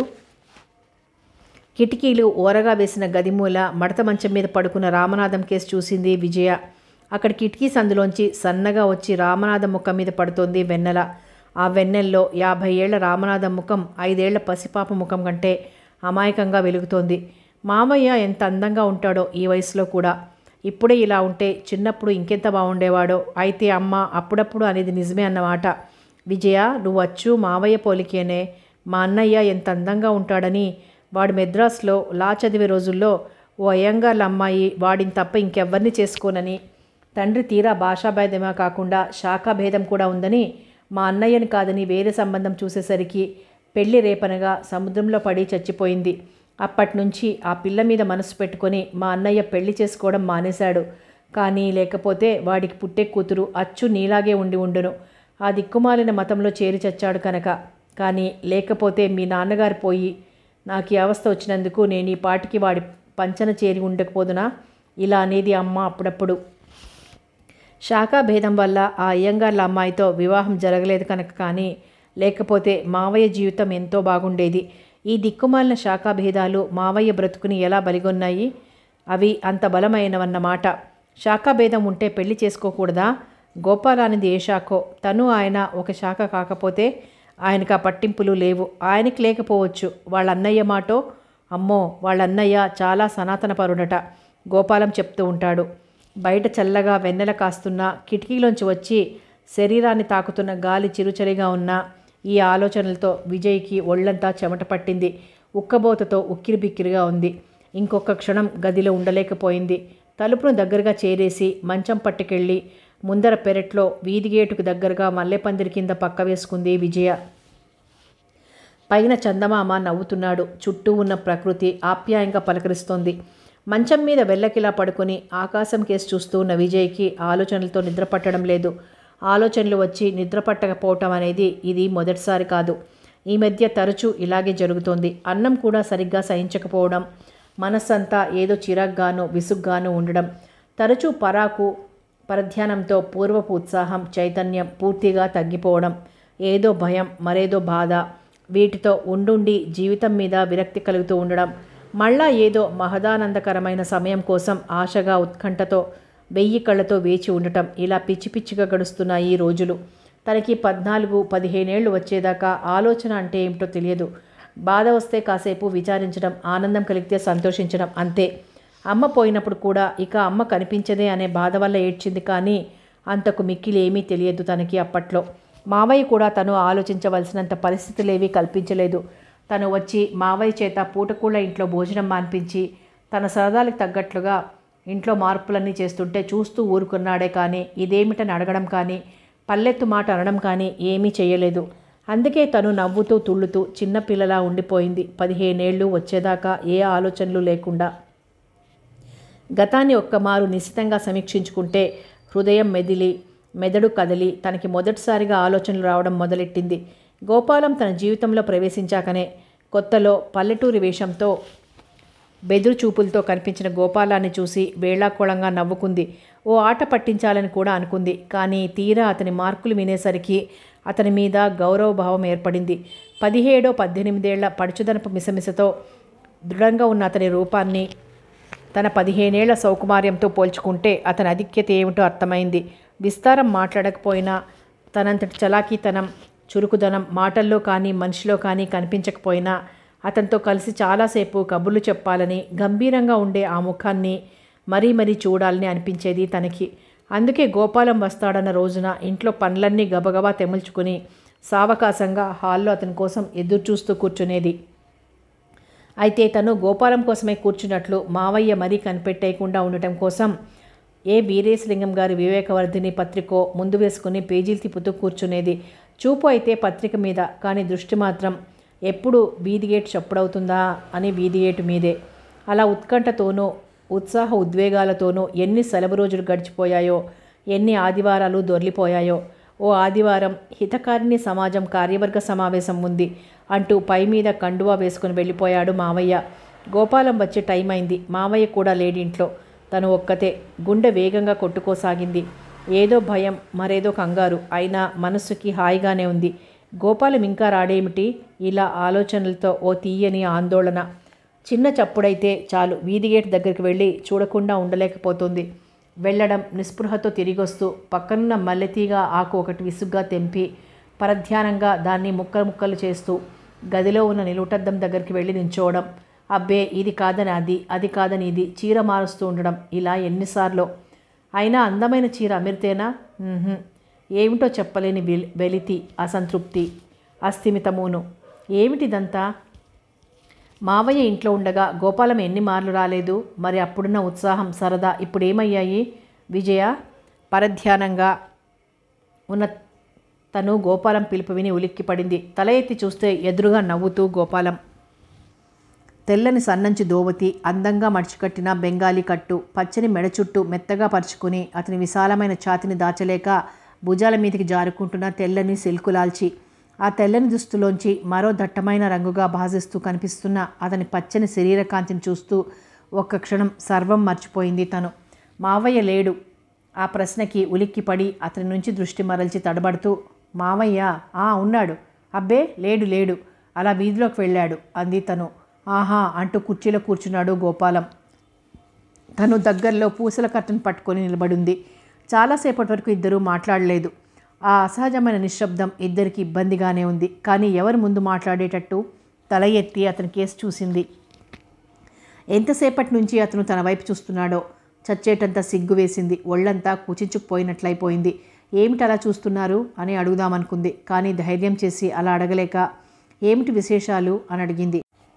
కిటికీలు ఓరగా వేసిన గదిమూల మడత మంచం మీద పడుకున్న రామనాథం కేసు చూసింది విజయ అక్కడ కిటికీ సందులోంచి సన్నగా వచ్చి రామనాథం ముఖం మీద పడుతోంది వెన్నెల ఆ వెన్నెల్లో యాభై ఏళ్ల రామనాథం ముఖం ఐదేళ్ల పసిపాప ముఖం కంటే అమాయకంగా వెలుగుతోంది మామయ్య ఎంత అందంగా ఉంటాడో ఈ వయసులో కూడా ఇప్పుడే ఇలా ఉంటే చిన్నప్పుడు ఇంకెంత బాగుండేవాడో అయితే అమ్మ అప్పుడప్పుడు అనేది నిజమే అన్నమాట విజయ నువ్వు వచ్చు మావయ్య పోలికేనే మా అన్నయ్య ఎంత అందంగా ఉంటాడని వాడు మెద్రాస్లో లా చదివే రోజుల్లో ఓ అయ్యంగార్ల అమ్మాయి వాడిని తప్ప ఇంకెవ్వరిని చేసుకోనని తండ్రి తీరా భాషాభేదమే కాకుండా శాఖాభేదం కూడా ఉందని మా అన్నయ్యని కాదని వేరే సంబంధం చూసేసరికి పెళ్లి రేపనగా సముద్రంలో పడి చచ్చిపోయింది అప్పటి నుంచి ఆ పిల్ల మీద మనసు పెట్టుకొని మా అన్నయ్య పెళ్లి చేసుకోవడం మానేశాడు కానీ లేకపోతే వాడికి పుట్టే కూతురు అచ్చు నీలాగే ఉండి ఉండును ఆ దిక్కుమాలిన మతంలో చేరి చచ్చాడు కనుక కానీ లేకపోతే మీ నాన్నగారు పోయి నాకు ఈ అవస్థ వచ్చినందుకు నేను ఈ పాటికి వాడి పంచన చేరి ఉండకపోదునా ఇలా అనేది అమ్మ అప్పుడప్పుడు శాఖాభేదం వల్ల ఆ అయ్యంగార్ల అమ్మాయితో వివాహం జరగలేదు కనుక కానీ లేకపోతే మావయ్య జీవితం ఎంతో బాగుండేది ఈ దిక్కుమాలిన శాఖాభేదాలు మావయ్య బ్రతుకుని ఎలా బలిగొన్నాయి అవి అంత బలమైనవన్నమాట శాఖాభేదం ఉంటే పెళ్లి చేసుకోకూడదా గోపాలానిది ఏ శాఖో తను ఆయన ఒక శాఖ కాకపోతే ఆయనకు ఆ పట్టింపులు లేవు ఆయనకి లేకపోవచ్చు వాళ్ళ అన్నయ్య మాటో అమ్మో వాళ్ళ అన్నయ్య చాలా సనాతన పరుడట గోపాలం చెప్తూ ఉంటాడు బయట చల్లగా వెన్నెల కాస్తున్న కిటికీలోంచి వచ్చి శరీరాన్ని తాకుతున్న గాలి చిరుచలిగా ఉన్న ఈ ఆలోచనలతో విజయ్కి ఒళ్ళంతా చెమట పట్టింది ఉక్కబోతతో ఉక్కిరిబిక్కిరిగా ఉంది ఇంకొక క్షణం గదిలో ఉండలేకపోయింది తలుపును దగ్గరగా చేరేసి మంచం పట్టుకెళ్ళి ముందర పెరట్లో వీధి గేటుకు దగ్గరగా మల్లెపందిరి కింద పక్క వేసుకుంది విజయ పైన చందమామ నవ్వుతున్నాడు చుట్టూ ఉన్న ప్రకృతి ఆప్యాయంగా పలకరిస్తోంది మంచం మీద వెల్లకిలా పడుకొని ఆకాశం కేసి చూస్తూ ఉన్న విజయ్కి ఆలోచనలతో నిద్ర పట్టడం లేదు ఆలోచనలు వచ్చి నిద్ర పట్టకపోవటం అనేది ఇది మొదటిసారి కాదు ఈ మధ్య తరచూ ఇలాగే జరుగుతోంది అన్నం కూడా సరిగ్గా సహించకపోవడం మనస్సంతా ఏదో చిరాగ్గాను విసుగ్గాను ఉండడం తరచూ పరాకు పరధ్యానంతో పూర్వపు ఉత్సాహం చైతన్యం పూర్తిగా తగ్గిపోవడం ఏదో భయం మరేదో బాధ వీటితో ఉండుండి జీవితం మీద విరక్తి కలుగుతూ ఉండడం మళ్ళా ఏదో మహదానందకరమైన సమయం కోసం ఆశగా ఉత్కంఠతో వెయ్యి కళ్ళతో వేచి ఉండటం ఇలా పిచ్చి పిచ్చిగా గడుస్తున్న ఈ రోజులు తనకి పద్నాలుగు పదిహేనేళ్లు వచ్చేదాకా ఆలోచన అంటే ఏమిటో తెలియదు బాధ వస్తే కాసేపు విచారించడం ఆనందం కలిగితే సంతోషించడం అంతే అమ్మ పోయినప్పుడు కూడా ఇక అమ్మ కనిపించదే అనే బాధ వల్ల ఏడ్చింది కానీ అంతకు మిక్కిలి ఏమీ తెలియదు తనకి అప్పట్లో మావయ్య కూడా తను ఆలోచించవలసినంత పరిస్థితులేవీ కల్పించలేదు తను వచ్చి మావయ్య చేత పూటకూళ్ళ ఇంట్లో భోజనం మాన్పించి తన సరదాలకు తగ్గట్లుగా ఇంట్లో మార్పులన్నీ చేస్తుంటే చూస్తూ ఊరుకున్నాడే కానీ ఇదేమిటని అడగడం కానీ పల్లెత్తు మాట అనడం కానీ ఏమీ చేయలేదు అందుకే తను నవ్వుతూ తుళ్ళుతూ చిన్నపిల్లలా ఉండిపోయింది పదిహేనేళ్ళు వచ్చేదాకా ఏ ఆలోచనలు లేకుండా గతాన్ని ఒక్కమారు నిశ్చితంగా సమీక్షించుకుంటే హృదయం మెదిలి మెదడు కదిలి తనకి మొదటిసారిగా ఆలోచనలు రావడం మొదలెట్టింది గోపాలం తన జీవితంలో ప్రవేశించాకనే కొత్తలో పల్లెటూరి వేషంతో బెదురు చూపులతో కనిపించిన గోపాలాన్ని చూసి వేళాకోళంగా నవ్వుకుంది ఓ ఆట పట్టించాలని కూడా అనుకుంది కానీ తీరా అతని మార్కులు వినేసరికి అతని మీద గౌరవభావం ఏర్పడింది పదిహేడో పద్దెనిమిదేళ్ల పడుచుదనపు మిసమిసతో దృఢంగా ఉన్న అతని రూపాన్ని తన పదిహేనేళ్ల సౌకుమార్యంతో పోల్చుకుంటే అతని అధిక్యత ఏమిటో అర్థమైంది విస్తారం మాట్లాడకపోయినా తనంతటి చలాకీతనం చురుకుదనం మాటల్లో కానీ మనిషిలో కానీ కనిపించకపోయినా అతనితో కలిసి చాలాసేపు కబుర్లు చెప్పాలని గంభీరంగా ఉండే ఆ ముఖాన్ని మరీ మరీ చూడాలని అనిపించేది తనకి అందుకే గోపాలం వస్తాడన్న రోజున ఇంట్లో పనులన్నీ గబగబా తెముల్చుకుని సావకాశంగా హాల్లో అతని కోసం ఎదురు చూస్తూ కూర్చునేది అయితే తను గోపాలం కోసమే కూర్చున్నట్లు మావయ్య మరీ కనిపెట్టేయకుండా ఉండటం కోసం ఏ వీరేశలింగం గారి వివేకవర్ధిని పత్రికో ముందు వేసుకుని పేజీలు తిప్పుతూ కూర్చునేది చూపు అయితే పత్రిక మీద కానీ దృష్టి మాత్రం ఎప్పుడు వీధి గేట్ చప్పుడవుతుందా అని వీధి గేటు మీదే అలా ఉత్కంఠతోనూ ఉత్సాహ ఉద్వేగాలతోనూ ఎన్ని సెలవు రోజులు గడిచిపోయాయో ఎన్ని ఆదివారాలు దొర్లిపోయాయో ఓ ఆదివారం హితకారిణి సమాజం కార్యవర్గ సమావేశం ఉంది అంటూ పై మీద కండువా వేసుకుని వెళ్ళిపోయాడు మావయ్య గోపాలం వచ్చే టైం అయింది మావయ్య కూడా లేడింట్లో తను ఒక్కతే గుండె వేగంగా కొట్టుకోసాగింది ఏదో భయం మరేదో కంగారు అయినా మనస్సుకి హాయిగానే ఉంది గోపాలం ఇంకా రాడేమిటి ఇలా ఆలోచనలతో ఓ తీయని ఆందోళన చిన్న చప్పుడైతే చాలు వీధి గేట్ దగ్గరికి వెళ్ళి చూడకుండా ఉండలేకపోతుంది వెళ్ళడం నిస్పృహతో తిరిగొస్తూ పక్కనున్న మల్లెతీగ ఆకు ఒకటి విసుగ్గా తెంపి పరధ్యానంగా దాన్ని ముక్కలు ముక్కలు చేస్తూ గదిలో ఉన్న నిలుటద్దం దగ్గరికి వెళ్ళి నించోవడం అబ్బే ఇది కాదని అది అది కాదని ఇది చీర మారుస్తూ ఉండడం ఇలా ఎన్నిసార్లు అయినా అందమైన చీర అమిరితేనా ఉహుం. ఏమిటో చెప్పలేని వెలి వెలితి అసంతృప్తి అస్థిమితమును ఏమిటిదంతా మావయ్య ఇంట్లో ఉండగా గోపాలం ఎన్ని మార్లు రాలేదు మరి అప్పుడున్న ఉత్సాహం సరదా ఇప్పుడు ఏమయ్యాయి విజయ పరధ్యానంగా ఉన్న తను గోపాలం పిలుపు విని ఉలిక్కిపడింది తల ఎత్తి చూస్తే ఎదురుగా నవ్వుతూ గోపాలం తెల్లని సన్నంచి దోవతి అందంగా మడిచికట్టిన బెంగాలీ కట్టు పచ్చని మెడ చుట్టూ మెత్తగా పరుచుకుని అతని విశాలమైన ఛాతిని దాచలేక భుజాల మీదకి జారుకుంటున్న తెల్లని సిల్కులాల్చి ఆ తెల్లని దుస్తులోంచి మరో దట్టమైన రంగుగా భాసిస్తూ కనిపిస్తున్న అతని పచ్చని శరీరకాంతిని చూస్తూ ఒక్క క్షణం సర్వం మర్చిపోయింది తను మావయ్య లేడు ఆ ప్రశ్నకి ఉలిక్కిపడి అతని నుంచి దృష్టి మరల్చి తడబడుతూ మావయ్య ఆ ఉన్నాడు అబ్బే లేడు లేడు అలా వీధిలోకి వెళ్ళాడు అంది తను ఆహా అంటూ కుర్చీలో కూర్చున్నాడు గోపాలం తను దగ్గరలో పూసల కట్టను పట్టుకొని నిలబడింది చాలాసేపటి వరకు ఇద్దరూ మాట్లాడలేదు ఆ అసహజమైన నిశ్శబ్దం ఇద్దరికి ఇబ్బందిగానే ఉంది కానీ ఎవరు ముందు మాట్లాడేటట్టు తల ఎత్తి అతని కేసు చూసింది ఎంతసేపటి నుంచి అతను తన వైపు చూస్తున్నాడో చచ్చేటంత సిగ్గు వేసింది ఒళ్ళంతా కుచించుకుపోయినట్లయిపోయింది ఏమిటి అలా చూస్తున్నారు అని అడుగుదామనుకుంది కానీ ధైర్యం చేసి అలా అడగలేక ఏమిటి విశేషాలు అని అడిగింది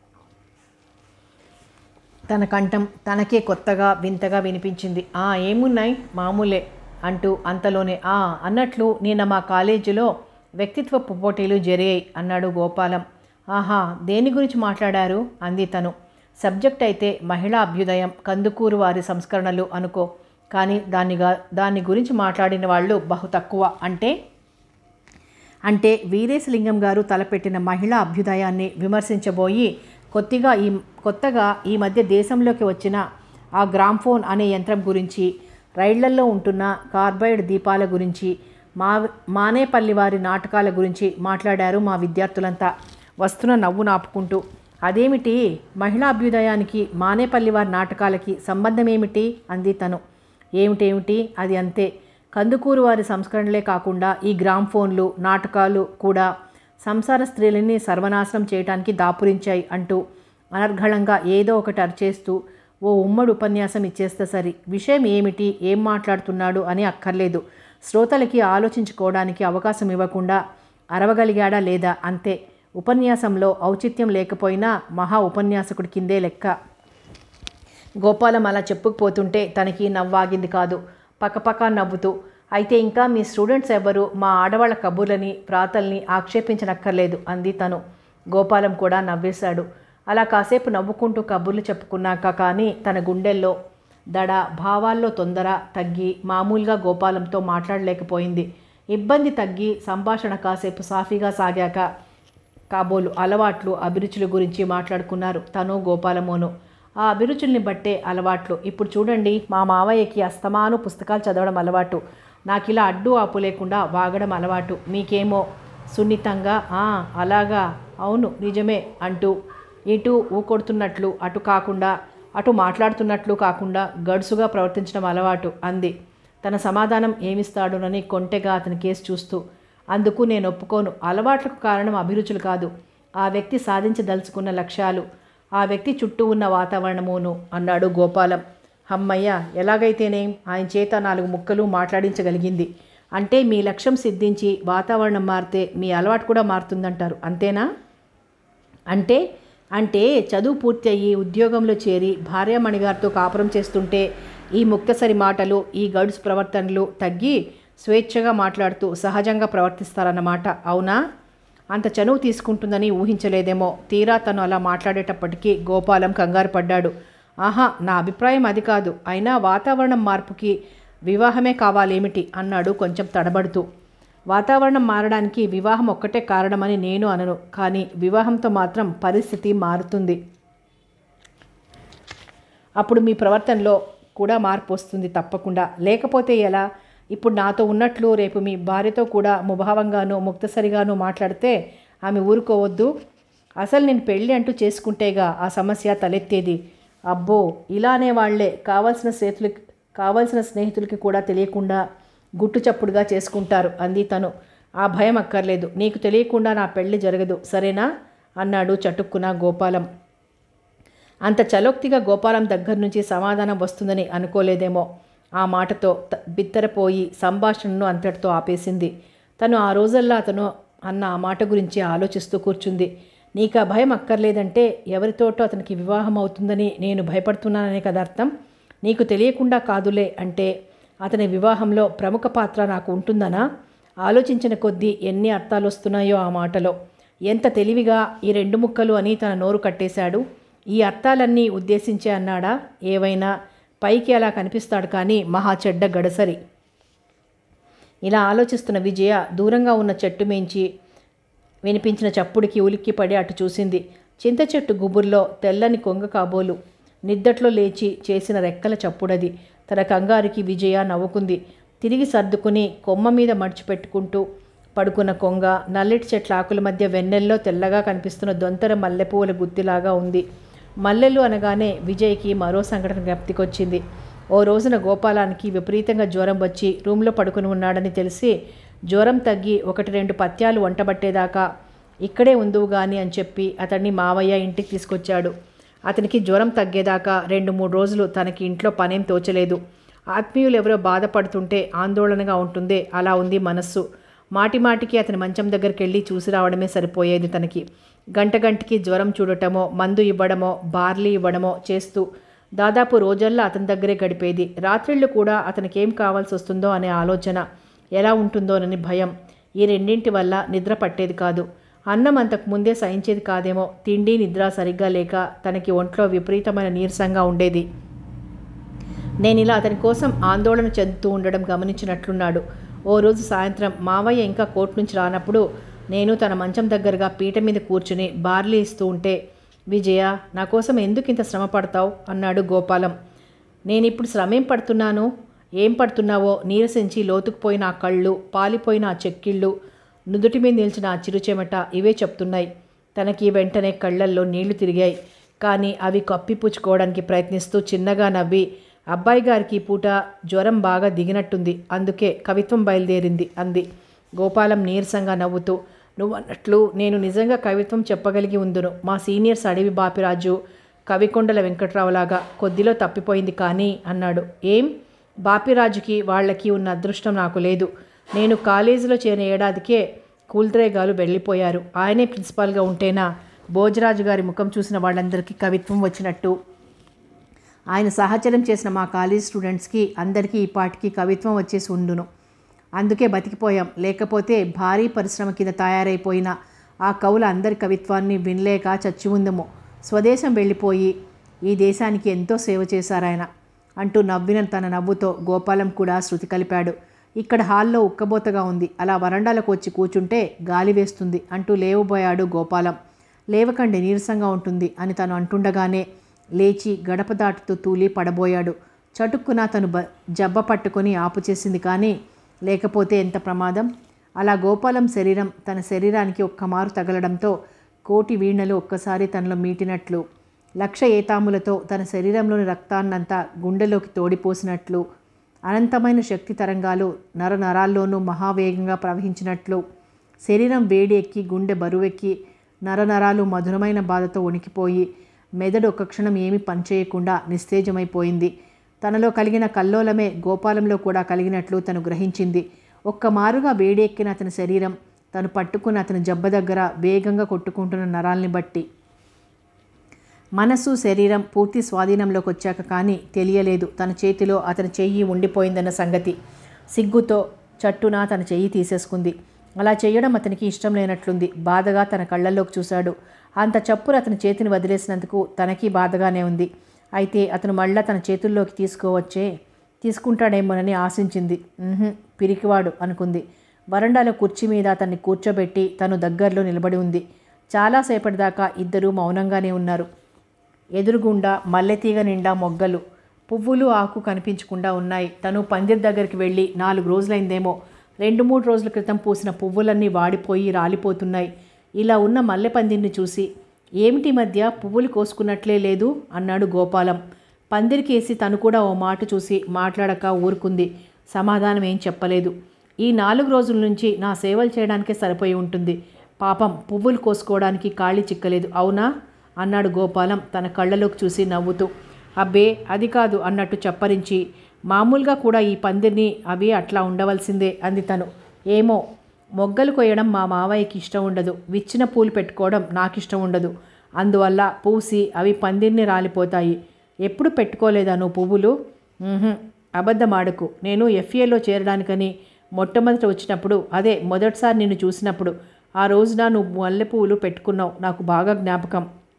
తన కంఠం తనకే కొత్తగా వింతగా వినిపించింది ఆ ఏమున్నాయి మామూలే అంటూ అంతలోనే ఆ అన్నట్లు నిన్న మా కాలేజీలో వ్యక్తిత్వ పోటీలు జరిగాయి అన్నాడు గోపాలం ఆహా దేని గురించి మాట్లాడారు అంది తను సబ్జెక్ట్ అయితే మహిళా అభ్యుదయం కందుకూరు వారి సంస్కరణలు అనుకో కానీ దానిగా దాని గురించి మాట్లాడిన వాళ్ళు బహు తక్కువ అంటే అంటే వీరేశలింగం గారు తలపెట్టిన మహిళా అభ్యుదయాన్ని విమర్శించబోయి కొత్తగా ఈ కొత్తగా ఈ మధ్య దేశంలోకి వచ్చిన ఆ గ్రామ్ఫోన్ అనే యంత్రం గురించి రైళ్లల్లో ఉంటున్న కార్బైడ్ దీపాల గురించి మా మానేపల్లి వారి నాటకాల గురించి మాట్లాడారు మా విద్యార్థులంతా వస్తున్న నవ్వు నాపుకుంటూ అదేమిటి మహిళాభ్యుదయానికి మానేపల్లి వారి నాటకాలకి సంబంధం ఏమిటి అంది తను ఏమిటేమిటి అది అంతే కందుకూరు వారి సంస్కరణలే కాకుండా ఈ గ్రామ్ ఫోన్లు నాటకాలు కూడా సంసార స్త్రీలని సర్వనాశనం చేయడానికి దాపురించాయి అంటూ అనర్ఘళంగా ఏదో ఒకటి అరిచేస్తూ ఓ ఉమ్మడి ఉపన్యాసం ఇచ్చేస్తే సరి విషయం ఏమిటి ఏం మాట్లాడుతున్నాడు అని అక్కర్లేదు శ్రోతలకి ఆలోచించుకోవడానికి అవకాశం ఇవ్వకుండా అరవగలిగాడా లేదా అంతే ఉపన్యాసంలో ఔచిత్యం లేకపోయినా మహా ఉపన్యాసకుడి కిందే లెక్క గోపాలం అలా చెప్పుకుపోతుంటే తనకి నవ్వాగింది కాదు పక్కపక్క నవ్వుతూ అయితే ఇంకా మీ స్టూడెంట్స్ ఎవరు మా ఆడవాళ్ళ కబుర్లని ప్రాతల్ని ఆక్షేపించనక్కర్లేదు అంది తను గోపాలం కూడా నవ్వేశాడు అలా కాసేపు నవ్వుకుంటూ కబుర్లు చెప్పుకున్నాక కానీ తన గుండెల్లో దడ భావాల్లో తొందర తగ్గి మామూలుగా గోపాలంతో మాట్లాడలేకపోయింది ఇబ్బంది తగ్గి సంభాషణ కాసేపు సాఫీగా సాగాక కాబోలు అలవాట్లు అభిరుచుల గురించి మాట్లాడుకున్నారు తను గోపాలమోను ఆ అభిరుచుల్ని బట్టే అలవాట్లు ఇప్పుడు చూడండి మా మావయ్యకి అస్తమాను పుస్తకాలు చదవడం అలవాటు నాకు ఇలా అడ్డు ఆపు లేకుండా వాగడం అలవాటు మీకేమో సున్నితంగా "ఆ, అలాగా అవును నిజమే అంటూ ఇటు ఊకొడుతున్నట్లు అటు కాకుండా అటు మాట్లాడుతున్నట్లు కాకుండా గడుసుగా ప్రవర్తించడం అలవాటు అంది తన సమాధానం ఏమిస్తాడునని కొంటెగా అతని కేసు చూస్తూ అందుకు నేను ఒప్పుకోను అలవాట్లకు కారణం అభిరుచులు కాదు ఆ వ్యక్తి సాధించదలుచుకున్న లక్ష్యాలు ఆ వ్యక్తి చుట్టూ ఉన్న వాతావరణమును అన్నాడు గోపాలం అమ్మయ్య ఎలాగైతేనేం ఆయన చేత నాలుగు ముక్కలు మాట్లాడించగలిగింది అంటే మీ లక్ష్యం సిద్ధించి వాతావరణం మారితే మీ అలవాటు కూడా మారుతుందంటారు అంతేనా అంటే అంటే చదువు పూర్తి అయ్యి ఉద్యోగంలో చేరి భార్యామణి గారితో కాపురం చేస్తుంటే ఈ ముక్తసరి మాటలు ఈ గడుసు ప్రవర్తనలు తగ్గి స్వేచ్ఛగా మాట్లాడుతూ సహజంగా ప్రవర్తిస్తారన్నమాట అవునా అంత చనువు తీసుకుంటుందని ఊహించలేదేమో తీరా తను అలా మాట్లాడేటప్పటికీ గోపాలం కంగారు పడ్డాడు ఆహా నా అభిప్రాయం అది కాదు అయినా వాతావరణం మార్పుకి వివాహమే కావాలేమిటి అన్నాడు కొంచెం తడబడుతూ వాతావరణం మారడానికి వివాహం ఒక్కటే కారణమని నేను అనను కానీ వివాహంతో మాత్రం పరిస్థితి మారుతుంది అప్పుడు మీ ప్రవర్తనలో కూడా మార్పు వస్తుంది తప్పకుండా లేకపోతే ఎలా ఇప్పుడు నాతో ఉన్నట్లు రేపు మీ భార్యతో కూడా ముభావంగాను ముక్తసరిగాను మాట్లాడితే ఆమె ఊరుకోవద్దు అసలు నేను పెళ్ళి అంటూ చేసుకుంటేగా ఆ సమస్య తలెత్తేది అబ్బో ఇలానే వాళ్లే కావాల్సిన స్నేహితులకి కావాల్సిన స్నేహితులకి కూడా తెలియకుండా గుట్టు చప్పుడుగా చేసుకుంటారు అంది తను ఆ భయం అక్కర్లేదు నీకు తెలియకుండా నా పెళ్లి జరగదు సరేనా అన్నాడు చటుక్కున గోపాలం అంత చలోక్తిగా గోపాలం దగ్గర నుంచి సమాధానం వస్తుందని అనుకోలేదేమో ఆ మాటతో త- బిత్తరపోయి సంభాషణను అంతటితో ఆపేసింది తను ఆ రోజల్లా అతను అన్న ఆ మాట గురించి ఆలోచిస్తూ కూర్చుంది నీకు ఆ భయం అక్కర్లేదంటే ఎవరితోటో అతనికి వివాహం అవుతుందని నేను భయపడుతున్నాననే కదా అర్థం నీకు తెలియకుండా కాదులే అంటే అతని వివాహంలో ప్రముఖ పాత్ర నాకు ఉంటుందనా ఆలోచించిన కొద్దీ ఎన్ని అర్థాలు వస్తున్నాయో ఆ మాటలో ఎంత తెలివిగా ఈ రెండు ముక్కలు అని తన నోరు కట్టేశాడు ఈ అర్థాలన్నీ ఉద్దేశించే అన్నాడా ఏవైనా పైకి అలా కనిపిస్తాడు కానీ మహా చెడ్డ గడసరి ఇలా ఆలోచిస్తున్న విజయ దూరంగా ఉన్న చెట్టు మేంచి వినిపించిన చప్పుడికి ఉలిక్కిపడి అటు చూసింది చింత చెట్టు గుబుర్లో తెల్లని కొంగ కాబోలు నిద్దట్లో లేచి చేసిన రెక్కల చప్పుడది తన కంగారికి విజయ నవ్వుకుంది తిరిగి సర్దుకుని కొమ్మ మీద మడిచిపెట్టుకుంటూ పడుకున్న కొంగ నల్లటి చెట్ల ఆకుల మధ్య వెన్నెల్లో తెల్లగా కనిపిస్తున్న దొంతర మల్లెపూల గుత్తిలాగా ఉంది మల్లెలు అనగానే విజయ్కి మరో సంఘటన జ్ఞప్తికొచ్చింది ఓ రోజున గోపాలానికి విపరీతంగా జ్వరం వచ్చి రూమ్లో పడుకుని ఉన్నాడని తెలిసి జ్వరం తగ్గి ఒకటి రెండు పత్యాలు వంటబట్టేదాకా ఇక్కడే ఉందువు గాని అని చెప్పి అతన్ని మావయ్య ఇంటికి తీసుకొచ్చాడు అతనికి జ్వరం తగ్గేదాకా రెండు మూడు రోజులు తనకి ఇంట్లో పనేం తోచలేదు ఆత్మీయులు ఎవరో బాధపడుతుంటే ఆందోళనగా ఉంటుందే అలా ఉంది మనస్సు మాటి మాటికి అతని మంచం దగ్గరికి వెళ్ళి చూసి రావడమే సరిపోయేది తనకి గంట గంటకి జ్వరం చూడటమో మందు ఇవ్వడమో బార్లీ ఇవ్వడమో చేస్తూ దాదాపు రోజల్లా అతని దగ్గరే గడిపేది రాత్రిళ్ళు కూడా అతనికి ఏం కావాల్సి వస్తుందో అనే ఆలోచన ఎలా ఉంటుందోనని భయం ఈ రెండింటి వల్ల నిద్ర పట్టేది కాదు అన్నం అంతకు ముందే సహించేది కాదేమో తిండి నిద్ర సరిగ్గా లేక తనకి ఒంట్లో విపరీతమైన నీరసంగా ఉండేది నేను ఇలా అతని కోసం ఆందోళన చెందుతూ ఉండడం గమనించినట్లున్నాడు ఓ రోజు సాయంత్రం మావయ్య ఇంకా కోర్టు నుంచి రానప్పుడు నేను తన మంచం దగ్గరగా పీట మీద కూర్చుని బార్లీ ఇస్తూ ఉంటే విజయ నా కోసం ఎందుకు ఇంత శ్రమ పడతావు అన్నాడు గోపాలం నేను ఇప్పుడు శ్రమ ఏం పడుతున్నాను ఏం పడుతున్నావో నీరసించి లోతుకుపోయిన ఆ కళ్ళు పాలిపోయిన ఆ చెక్కిళ్ళు నుదుటి మీద నిలిచిన ఆ చిరుచెమట ఇవే చెప్తున్నాయి తనకి వెంటనే కళ్ళల్లో నీళ్లు తిరిగాయి కానీ అవి కప్పిపుచ్చుకోవడానికి ప్రయత్నిస్తూ చిన్నగా నవ్వి అబ్బాయి గారికి ఈ పూట జ్వరం బాగా దిగినట్టుంది అందుకే కవిత్వం బయలుదేరింది అంది గోపాలం నీరసంగా నవ్వుతూ నువ్వు అన్నట్లు నేను నిజంగా కవిత్వం చెప్పగలిగి ఉందును మా సీనియర్స్ అడవి బాపిరాజు కవికొండల వెంకట్రావులాగా కొద్దిలో తప్పిపోయింది కానీ అన్నాడు ఏం బాపిరాజుకి వాళ్ళకి ఉన్న అదృష్టం నాకు లేదు నేను కాలేజీలో చేరిన ఏడాదికే కూల్ద్రేగాలు వెళ్ళిపోయారు ఆయనే ప్రిన్సిపాల్గా ఉంటేనా భోజరాజు గారి ముఖం చూసిన వాళ్ళందరికీ కవిత్వం వచ్చినట్టు ఆయన సహచరం చేసిన మా కాలేజ్ స్టూడెంట్స్కి అందరికీ ఈ పాటికి కవిత్వం వచ్చేసి ఉండును అందుకే బతికిపోయాం లేకపోతే భారీ పరిశ్రమ కింద తయారైపోయిన ఆ కవుల అందరి కవిత్వాన్ని వినలేక చచ్చి ఉందము స్వదేశం వెళ్ళిపోయి ఈ దేశానికి ఎంతో సేవ చేశారాయన అంటూ నవ్విన తన నవ్వుతో గోపాలం కూడా శృతి కలిపాడు ఇక్కడ హాల్లో ఉక్కబోతగా ఉంది అలా వరండాలకు వచ్చి కూర్చుంటే గాలి వేస్తుంది అంటూ లేవబోయాడు గోపాలం లేవకండి నీరసంగా ఉంటుంది అని తను అంటుండగానే లేచి గడప దాటుతూ తూలి పడబోయాడు చటుక్కున తను బ జబ్బ పట్టుకొని ఆపు చేసింది కానీ లేకపోతే ఎంత ప్రమాదం అలా గోపాలం శరీరం తన శరీరానికి ఒక్క మారు తగలడంతో కోటి వీణలు ఒక్కసారి తనలో మీటినట్లు లక్ష ఏతాములతో తన శరీరంలోని రక్తాన్నంతా గుండెలోకి తోడిపోసినట్లు అనంతమైన శక్తి తరంగాలు నరనరాల్లోనూ మహావేగంగా ప్రవహించినట్లు శరీరం వేడి ఎక్కి గుండె బరువెక్కి నరనరాలు మధురమైన బాధతో వణికిపోయి మెదడు ఒక్క క్షణం ఏమీ పనిచేయకుండా నిస్తేజమైపోయింది తనలో కలిగిన కల్లోలమే గోపాలంలో కూడా కలిగినట్లు తను గ్రహించింది ఒక్క మారుగా వేడి ఎక్కిన అతని శరీరం తను పట్టుకున్న అతని జబ్బ దగ్గర వేగంగా కొట్టుకుంటున్న నరాల్ని బట్టి మనసు శరీరం పూర్తి స్వాధీనంలోకి వచ్చాక కానీ తెలియలేదు తన చేతిలో అతని చెయ్యి ఉండిపోయిందన్న సంగతి సిగ్గుతో చట్టున తన చెయ్యి తీసేసుకుంది అలా చేయడం అతనికి ఇష్టం లేనట్లుంది బాధగా తన కళ్ళల్లోకి చూశాడు అంత చప్పురు అతని చేతిని వదిలేసినందుకు తనకి బాధగానే ఉంది అయితే అతను మళ్ళా తన చేతుల్లోకి తీసుకోవచ్చే తీసుకుంటాడేమోనని ఆశించింది "ఉహుం, పిరికివాడు అనుకుంది వరండాలో కుర్చీ మీద అతన్ని కూర్చోబెట్టి తను దగ్గరలో నిలబడి ఉంది చాలాసేపటి దాకా ఇద్దరూ మౌనంగానే ఉన్నారు ఎదురుగుండా మల్లెతీగ నిండా మొగ్గలు పువ్వులు ఆకు కనిపించకుండా ఉన్నాయి తను పందిర్ దగ్గరికి వెళ్ళి నాలుగు రోజులైందేమో రెండు మూడు రోజుల క్రితం పూసిన పువ్వులన్నీ వాడిపోయి రాలిపోతున్నాయి ఇలా ఉన్న మల్లె పందిరిని చూసి ఏమిటి ఈ మధ్య పువ్వులు కోసుకున్నట్లే లేదు అన్నాడు గోపాలం పందిరికేసి తను కూడా ఓ మాట చూసి మాట్లాడక ఊరుకుంది సమాధానం ఏం చెప్పలేదు ఈ నాలుగు రోజుల నుంచి నా సేవలు చేయడానికే సరిపోయి ఉంటుంది పాపం పువ్వులు కోసుకోవడానికి ఖాళీ చిక్కలేదు అవునా అన్నాడు గోపాలం తన కళ్ళలోకి చూసి నవ్వుతూ అబ్బే అది కాదు అన్నట్టు చప్పరించి మామూలుగా కూడా ఈ పందిరిని అవి అట్లా ఉండవలసిందే అంది తను ఏమో మొగ్గలు కొయ్యడం మా మావయ్యకి ఇష్టం ఉండదు విచ్చిన పూలు పెట్టుకోవడం నాకు ఇష్టం ఉండదు అందువల్ల పూసి అవి పందిరిని రాలిపోతాయి ఎప్పుడు పెట్టుకోలేదా నువ్వు పువ్వులు "ఉహుం, అబద్ధమాడకు నేను ఎఫ్ఏలో చేరడానికని మొట్టమొదట వచ్చినప్పుడు అదే మొదటిసారి నిన్ను చూసినప్పుడు ఆ రోజున నువ్వు మల్లె పువ్వులు పెట్టుకున్నావు నాకు బాగా జ్ఞాపకం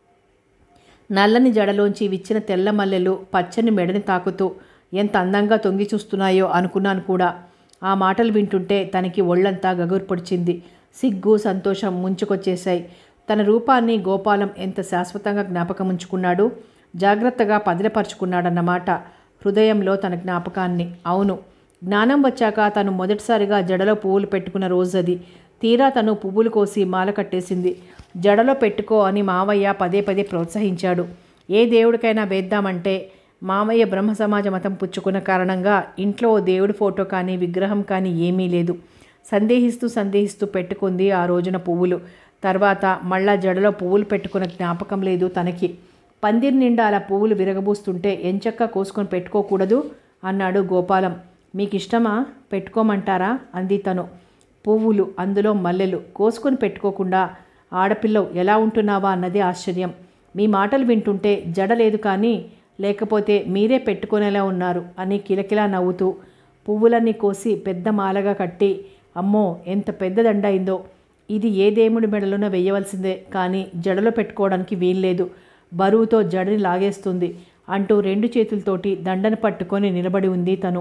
నల్లని జడలోంచి విచ్చిన తెల్ల మల్లెలు పచ్చని మెడని తాకుతూ ఎంత అందంగా తొంగి చూస్తున్నాయో అనుకున్నాను కూడా ఆ మాటలు వింటుంటే తనకి ఒళ్ళంతా గగురు పొడిచింది సిగ్గు సంతోషం ముంచుకొచ్చేశాయి తన రూపాన్ని గోపాలం ఎంత శాశ్వతంగా జ్ఞాపకం ఉంచుకున్నాడు జాగ్రత్తగా పదిలపరుచుకున్నాడన్నమాట హృదయంలో తన జ్ఞాపకాన్ని అవును జ్ఞానం వచ్చాక తను మొదటిసారిగా జడలో పువ్వులు పెట్టుకున్న రోజు అది తీరా తను పువ్వులు కోసి మాల కట్టేసింది జడలో పెట్టుకో అని మావయ్య పదే పదే ప్రోత్సహించాడు ఏ దేవుడికైనా వేద్దామంటే మామయ్య బ్రహ్మ సమాజ మతం పుచ్చుకున్న కారణంగా ఇంట్లో ఓ దేవుడి ఫోటో కానీ విగ్రహం కానీ ఏమీ లేదు సందేహిస్తూ సందేహిస్తూ పెట్టుకుంది ఆ రోజున పువ్వులు తర్వాత మళ్ళా జడలో పువ్వులు పెట్టుకున్న జ్ఞాపకం లేదు తనకి పందిరి నిండా అలా పువ్వులు విరగబూస్తుంటే ఎంచక్క కోసుకొని పెట్టుకోకూడదు అన్నాడు గోపాలం మీకు ఇష్టమా పెట్టుకోమంటారా అంది తను పువ్వులు అందులో మల్లెలు కోసుకొని పెట్టుకోకుండా ఆడపిల్లవు ఎలా ఉంటున్నావా అన్నది ఆశ్చర్యం మీ మాటలు వింటుంటే జడ లేదు కానీ లేకపోతే మీరే పెట్టుకునేలా ఉన్నారు అని కిలకిలా నవ్వుతూ పువ్వులన్నీ కోసి పెద్ద మాలగా కట్టి అమ్మో ఎంత పెద్ద దండ అయిందో ఇది ఏ దేవుడి మెడలోనో వేయవలసిందే కానీ జడలో పెట్టుకోవడానికి వీల్లేదు బరువుతో జడని లాగేస్తుంది అంటూ రెండు చేతులతోటి దండను పట్టుకొని నిలబడి ఉంది తను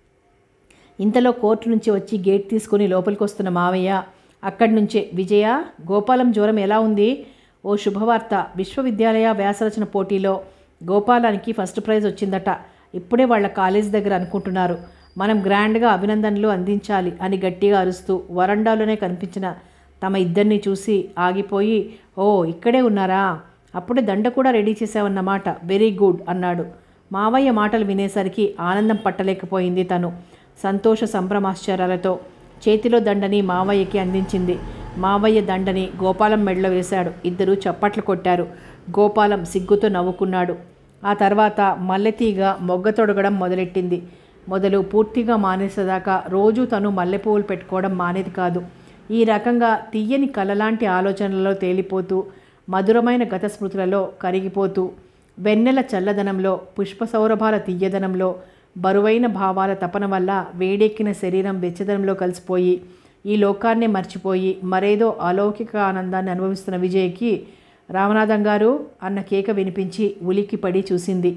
ఇంతలో కోర్టు నుంచి వచ్చి గేట్ తీసుకుని లోపలికి వస్తున్న మావయ్య అక్కడి నుంచే విజయ గోపాలం జ్వరం ఎలా ఉంది ఓ శుభవార్త విశ్వవిద్యాలయ వ్యాసరచన పోటీలో గోపాలానికి ఫస్ట్ ప్రైజ్ వచ్చిందట ఇప్పుడే వాళ్ళ కాలేజ్ దగ్గర అనుకుంటున్నారు మనం గ్రాండ్గా అభినందనలు అందించాలి అని గట్టిగా అరుస్తూ వరండాలోనే కనిపించిన తమ ఇద్దరిని చూసి ఆగిపోయి ఓ ఇక్కడే ఉన్నారా అప్పుడే దండ కూడా రెడీ చేసావన్నమాట వెరీ గుడ్ అన్నాడు మావయ్య మాటలు వినేసరికి ఆనందం పట్టలేకపోయింది తను సంతోష సంభ్రమాశ్చర్యాలతో చేతిలో దండని మావయ్యకి అందించింది మావయ్య దండని గోపాలం మెడలో వేశాడు ఇద్దరు చప్పట్లు కొట్టారు గోపాలం సిగ్గుతో నవ్వుకున్నాడు ఆ తర్వాత మల్లెతీగ మొగ్గ తొడగడం మొదలెట్టింది మొదలు పూర్తిగా మానేసేదాకా రోజు తను మల్లెపువ్వులు పెట్టుకోవడం మానేది కాదు ఈ రకంగా తీయని కలలాంటి ఆలోచనలలో తేలిపోతూ మధురమైన గత స్మృతులలో కరిగిపోతూ వెన్నెల చల్లదనంలో పుష్ప సౌరభాల తీయదనంలో బరువైన భావాల తపన వల్ల వేడెక్కిన శరీరం వెచ్చదనంలో కలిసిపోయి ఈ లోకాన్నే మర్చిపోయి మరేదో అలౌకిక ఆనందాన్ని అనుభవిస్తున్న విజయ్కి రామనాథం గారు అన్న కేక వినిపించి ఉలిక్కిపడి చూసింది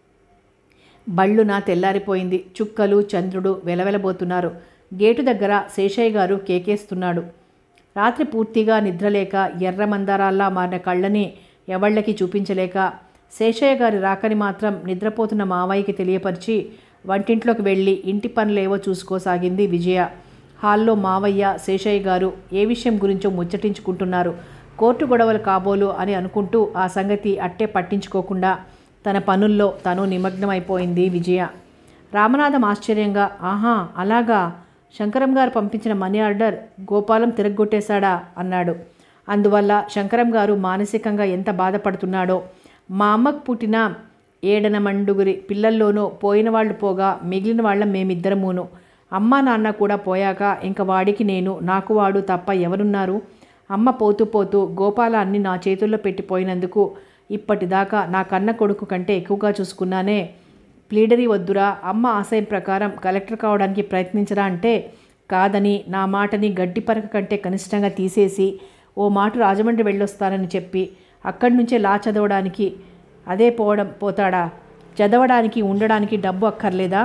బళ్ళున తెల్లారిపోయింది చుక్కలు చంద్రుడు వెలవెలబోతున్నారు గేటు దగ్గర శేషయ్య గారు కేకేస్తున్నాడు రాత్రి పూర్తిగా నిద్రలేక ఎర్ర మందారాల్లా మారిన కళ్ళని ఎవళ్ళకి చూపించలేక శేషయ్య గారి రాకని మాత్రం నిద్రపోతున్న మావయ్యకి తెలియపరిచి వంటింట్లోకి వెళ్ళి ఇంటి పనులేవో చూసుకోసాగింది విజయ హాల్లో మావయ్య శేషయ్య గారు ఏ విషయం గురించో ముచ్చటించుకుంటున్నారు కోర్టు గొడవలు కాబోలు అని అనుకుంటూ ఆ సంగతి అట్టే పట్టించుకోకుండా తన పనుల్లో తను నిమగ్నమైపోయింది విజయ రామనాథం ఆశ్చర్యంగా ఆహా అలాగా శంకరం గారు పంపించిన మనీ ఆర్డర్ గోపాలం తిరగొట్టేశాడా అన్నాడు అందువల్ల శంకరం గారు మానసికంగా ఎంత బాధపడుతున్నాడో మా అమ్మకు పుట్టిన ఏడన మండుగురి పిల్లల్లోనూ పోయిన వాళ్ళు పోగా మిగిలిన వాళ్ళ మేమిద్దరమును అమ్మ నాన్న కూడా పోయాక ఇంక వాడికి నేను నాకు వాడు తప్ప ఎవరున్నారు అమ్మ పోతూ పోతూ గోపాలాన్ని నా చేతుల్లో పెట్టిపోయినందుకు ఇప్పటిదాకా నా కన్న కొడుకు కంటే ఎక్కువగా చూసుకున్నానే ప్లీడరీ వద్దురా అమ్మ ఆశయం ప్రకారం కలెక్టర్ కావడానికి ప్రయత్నించరా అంటే కాదని నా మాటని గడ్డి పరక కంటే కనిష్టంగా తీసేసి ఓ మాట రాజమండ్రి వెళ్ళొస్తానని చెప్పి అక్కడి నుంచే లా చదవడానికి అదే పోవడం పోతాడా చదవడానికి ఉండడానికి డబ్బు అక్కర్లేదా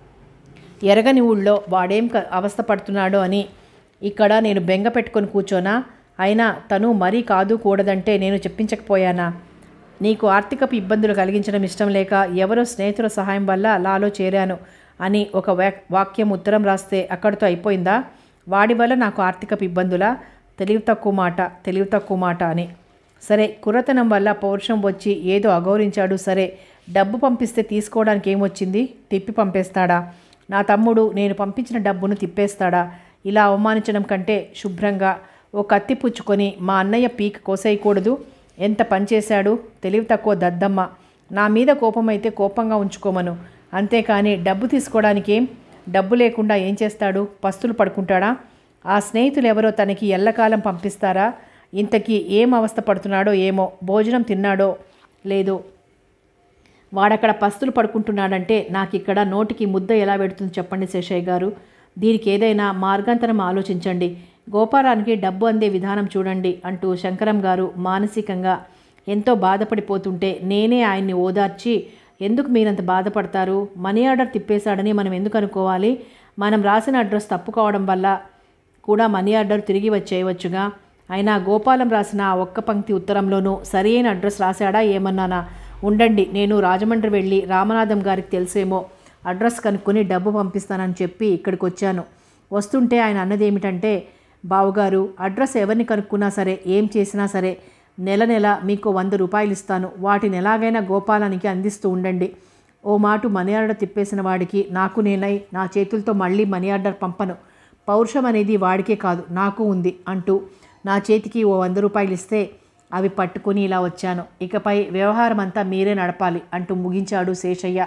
ఎరగని ఊళ్ళో వాడేం క- అవస్థ పడుతున్నాడో అని ఇక్కడ నేను బెంగ పెట్టుకొని కూర్చోనా అయినా తను మరీ కాదు కూడదంటే నేను చెప్పించకపోయానా నీకు ఆర్థికపు ఇబ్బందులు కలిగించడం ఇష్టం లేక ఎవరో స్నేహితుల సహాయం వల్ల లాలో చేరాను అని ఒక వాక్- వాక్యం ఉత్తరం రాస్తే అక్కడితో అయిపోయిందా వాడి వల్ల నాకు ఆర్థికపు ఇబ్బందులా తెలివి తక్కువ మాట తెలివి తక్కువ మాట అని సరే కుర్రతనం వల్ల పౌరుషం వచ్చి ఏదో అగౌరించాడు సరే డబ్బు పంపిస్తే తీసుకోవడానికి ఏమొచ్చింది తిప్పి పంపేస్తాడా నా తమ్ముడు నేను పంపించిన డబ్బును తిప్పేస్తాడా ఇలా అవమానించడం కంటే శుభ్రంగా ఓ కత్తి పుచ్చుకొని మా అన్నయ్య పీక్ కోసేయకూడదు ఎంత పనిచేశాడు తెలివి తక్కువ దద్దమ్మ నా మీద కోపమైతే కోపంగా ఉంచుకోమను అంతేకాని డబ్బు తీసుకోవడానికి ఏం డబ్బు లేకుండా ఏం చేస్తాడు పస్తులు పడుకుంటాడా ఆ స్నేహితులు ఎవరో తనకి ఎల్లకాలం పంపిస్తారా ఇంతకీ ఏం అవస్థ పడుతున్నాడో ఏమో భోజనం తిన్నాడో లేదో వాడక్కడ పస్తులు పడుకుంటున్నాడంటే నాకు ఇక్కడ నోటికి ముద్ద ఎలా పెడుతుంది చెప్పండి శేషయ్య గారు దీనికి ఏదైనా మార్గాంతరం ఆలోచించండి గోపాలానికి డబ్బు అందే విధానం చూడండి అంటూ శంకరం గారు మానసికంగా ఎంతో బాధపడిపోతుంటే నేనే ఆయన్ని ఓదార్చి ఎందుకు మీరంత బాధపడతారు మనీ ఆర్డర్ తిప్పేశాడని మనం ఎందుకు అనుకోవాలి మనం రాసిన అడ్రస్ తప్పు కావడం వల్ల కూడా మనీ ఆర్డర్ తిరిగి వచ్చేయవచ్చుగా అయినా గోపాలం రాసిన ఆ ఒక్క పంక్తి ఉత్తరంలోనూ సరి అయిన అడ్రస్ రాశాడా ఏమన్నానా ఉండండి నేను రాజమండ్రి వెళ్ళి రామనాథం గారికి తెలిసేమో అడ్రస్ కనుక్కొని డబ్బు పంపిస్తానని చెప్పి ఇక్కడికి వచ్చాను వస్తుంటే ఆయన అన్నది ఏమిటంటే బావుగారు అడ్రస్ ఎవరిని కనుక్కున్నా సరే ఏం చేసినా సరే నెల నెల మీకు వంద రూపాయలు ఇస్తాను వాటిని ఎలాగైనా గోపాలానికి అందిస్తూ ఉండండి ఓ మాటు మనీ ఆర్డర్ తిప్పేసిన వాడికి నాకు నేనై నా చేతులతో మళ్ళీ మనీ ఆర్డర్ పంపను పౌరుషం అనేది వాడికే కాదు నాకు ఉంది అంటూ నా చేతికి ఓ వంద రూపాయలు ఇస్తే అవి పట్టుకొని ఇలా వచ్చాను ఇకపై వ్యవహారం అంతా మీరే నడపాలి అంటూ ముగించాడు శేషయ్య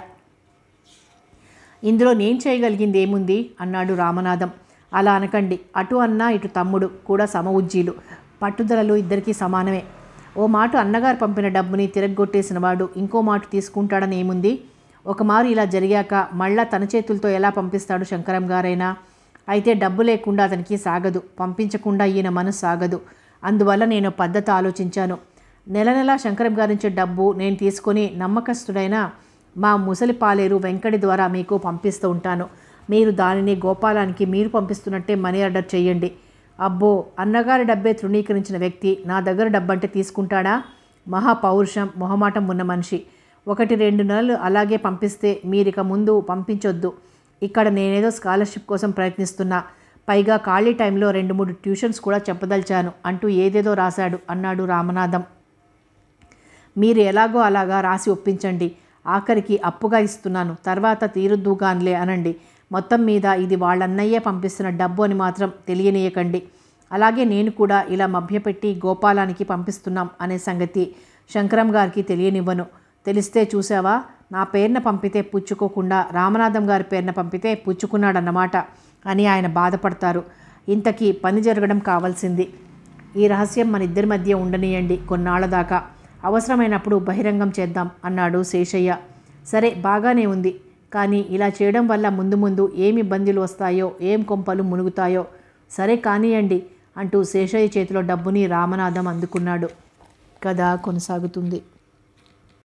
ఇందులో నేను చేయగలిగింది ఏముంది అన్నాడు రామనాథం అలా అనకండి అటు అన్న ఇటు తమ్ముడు కూడా సమ ఉజ్జీలు పట్టుదలలు ఇద్దరికీ సమానమే ఓ మాట అన్నగారు పంపిన డబ్బుని తిరగొట్టేసిన వాడు ఇంకో మాట తీసుకుంటాడని ఏముంది ఒక మారు ఇలా జరిగాక మళ్ళా తన చేతులతో ఎలా పంపిస్తాడు శంకరం గారైనా అయితే డబ్బు లేకుండా అతనికి సాగదు పంపించకుండా ఈయన మనసు సాగదు అందువల్ల నేను పద్ధతి ఆలోచించాను నెల నెలా శంకరం గారి నుంచి డబ్బు నేను తీసుకొని నమ్మకస్తుడైన మా ముసలి పాలేరు వెంకటి ద్వారా మీకు పంపిస్తూ ఉంటాను మీరు దానిని గోపాలానికి మీరు పంపిస్తున్నట్టే మనీ ఆర్డర్ చేయండి అబ్బో అన్నగారి డబ్బే తృణీకరించిన వ్యక్తి నా దగ్గర డబ్బంటే తీసుకుంటాడా మహా పౌరుషం మొహమాటం ఉన్న మనిషి ఒకటి రెండు నెలలు అలాగే పంపిస్తే మీరిక ముందు పంపించొద్దు ఇక్కడ నేనేదో స్కాలర్షిప్ కోసం ప్రయత్నిస్తున్నా పైగా ఖాళీ టైంలో రెండు మూడు ట్యూషన్స్ కూడా చెప్పదలిచాను అంటూ ఏదేదో రాశాడు అన్నాడు రామనాథం మీరు ఎలాగో అలాగా రాసి ఒప్పించండి ఆఖరికి అప్పుగా ఇస్తున్నాను తర్వాత తీరుద్దుగాన్లే అనండి మొత్తం మీద ఇది వాళ్ళన్నయ్యే పంపిస్తున్న డబ్బు అని మాత్రం తెలియనీయకండి అలాగే నేను కూడా ఇలా మభ్యపెట్టి గోపాలానికి పంపిస్తున్నాం అనే సంగతి శంకరం గారికి తెలియనివ్వను తెలిస్తే చూసావా నా పేరున పంపితే పుచ్చుకోకుండా రామనాథం గారి పేరున పంపితే పుచ్చుకున్నాడన్నమాట అని ఆయన బాధపడతారు ఇంతకీ పని జరగడం కావాల్సింది ఈ రహస్యం మన ఇద్దరి మధ్య ఉండనీయండి కొన్నాళ్ల దాకా అవసరమైనప్పుడు బహిరంగం చేద్దాం అన్నాడు శేషయ్య సరే బాగానే ఉంది కానీ ఇలా చేయడం వల్ల ముందు ముందు ఏమి ఇబ్బందులు వస్తాయో ఏం కొంపలు మునుగుతాయో సరే కానియండి అంటూ శేషయ్య చేతిలో డబ్బుని రామనాథం అందుకున్నాడు కథ కొనసాగుతుంది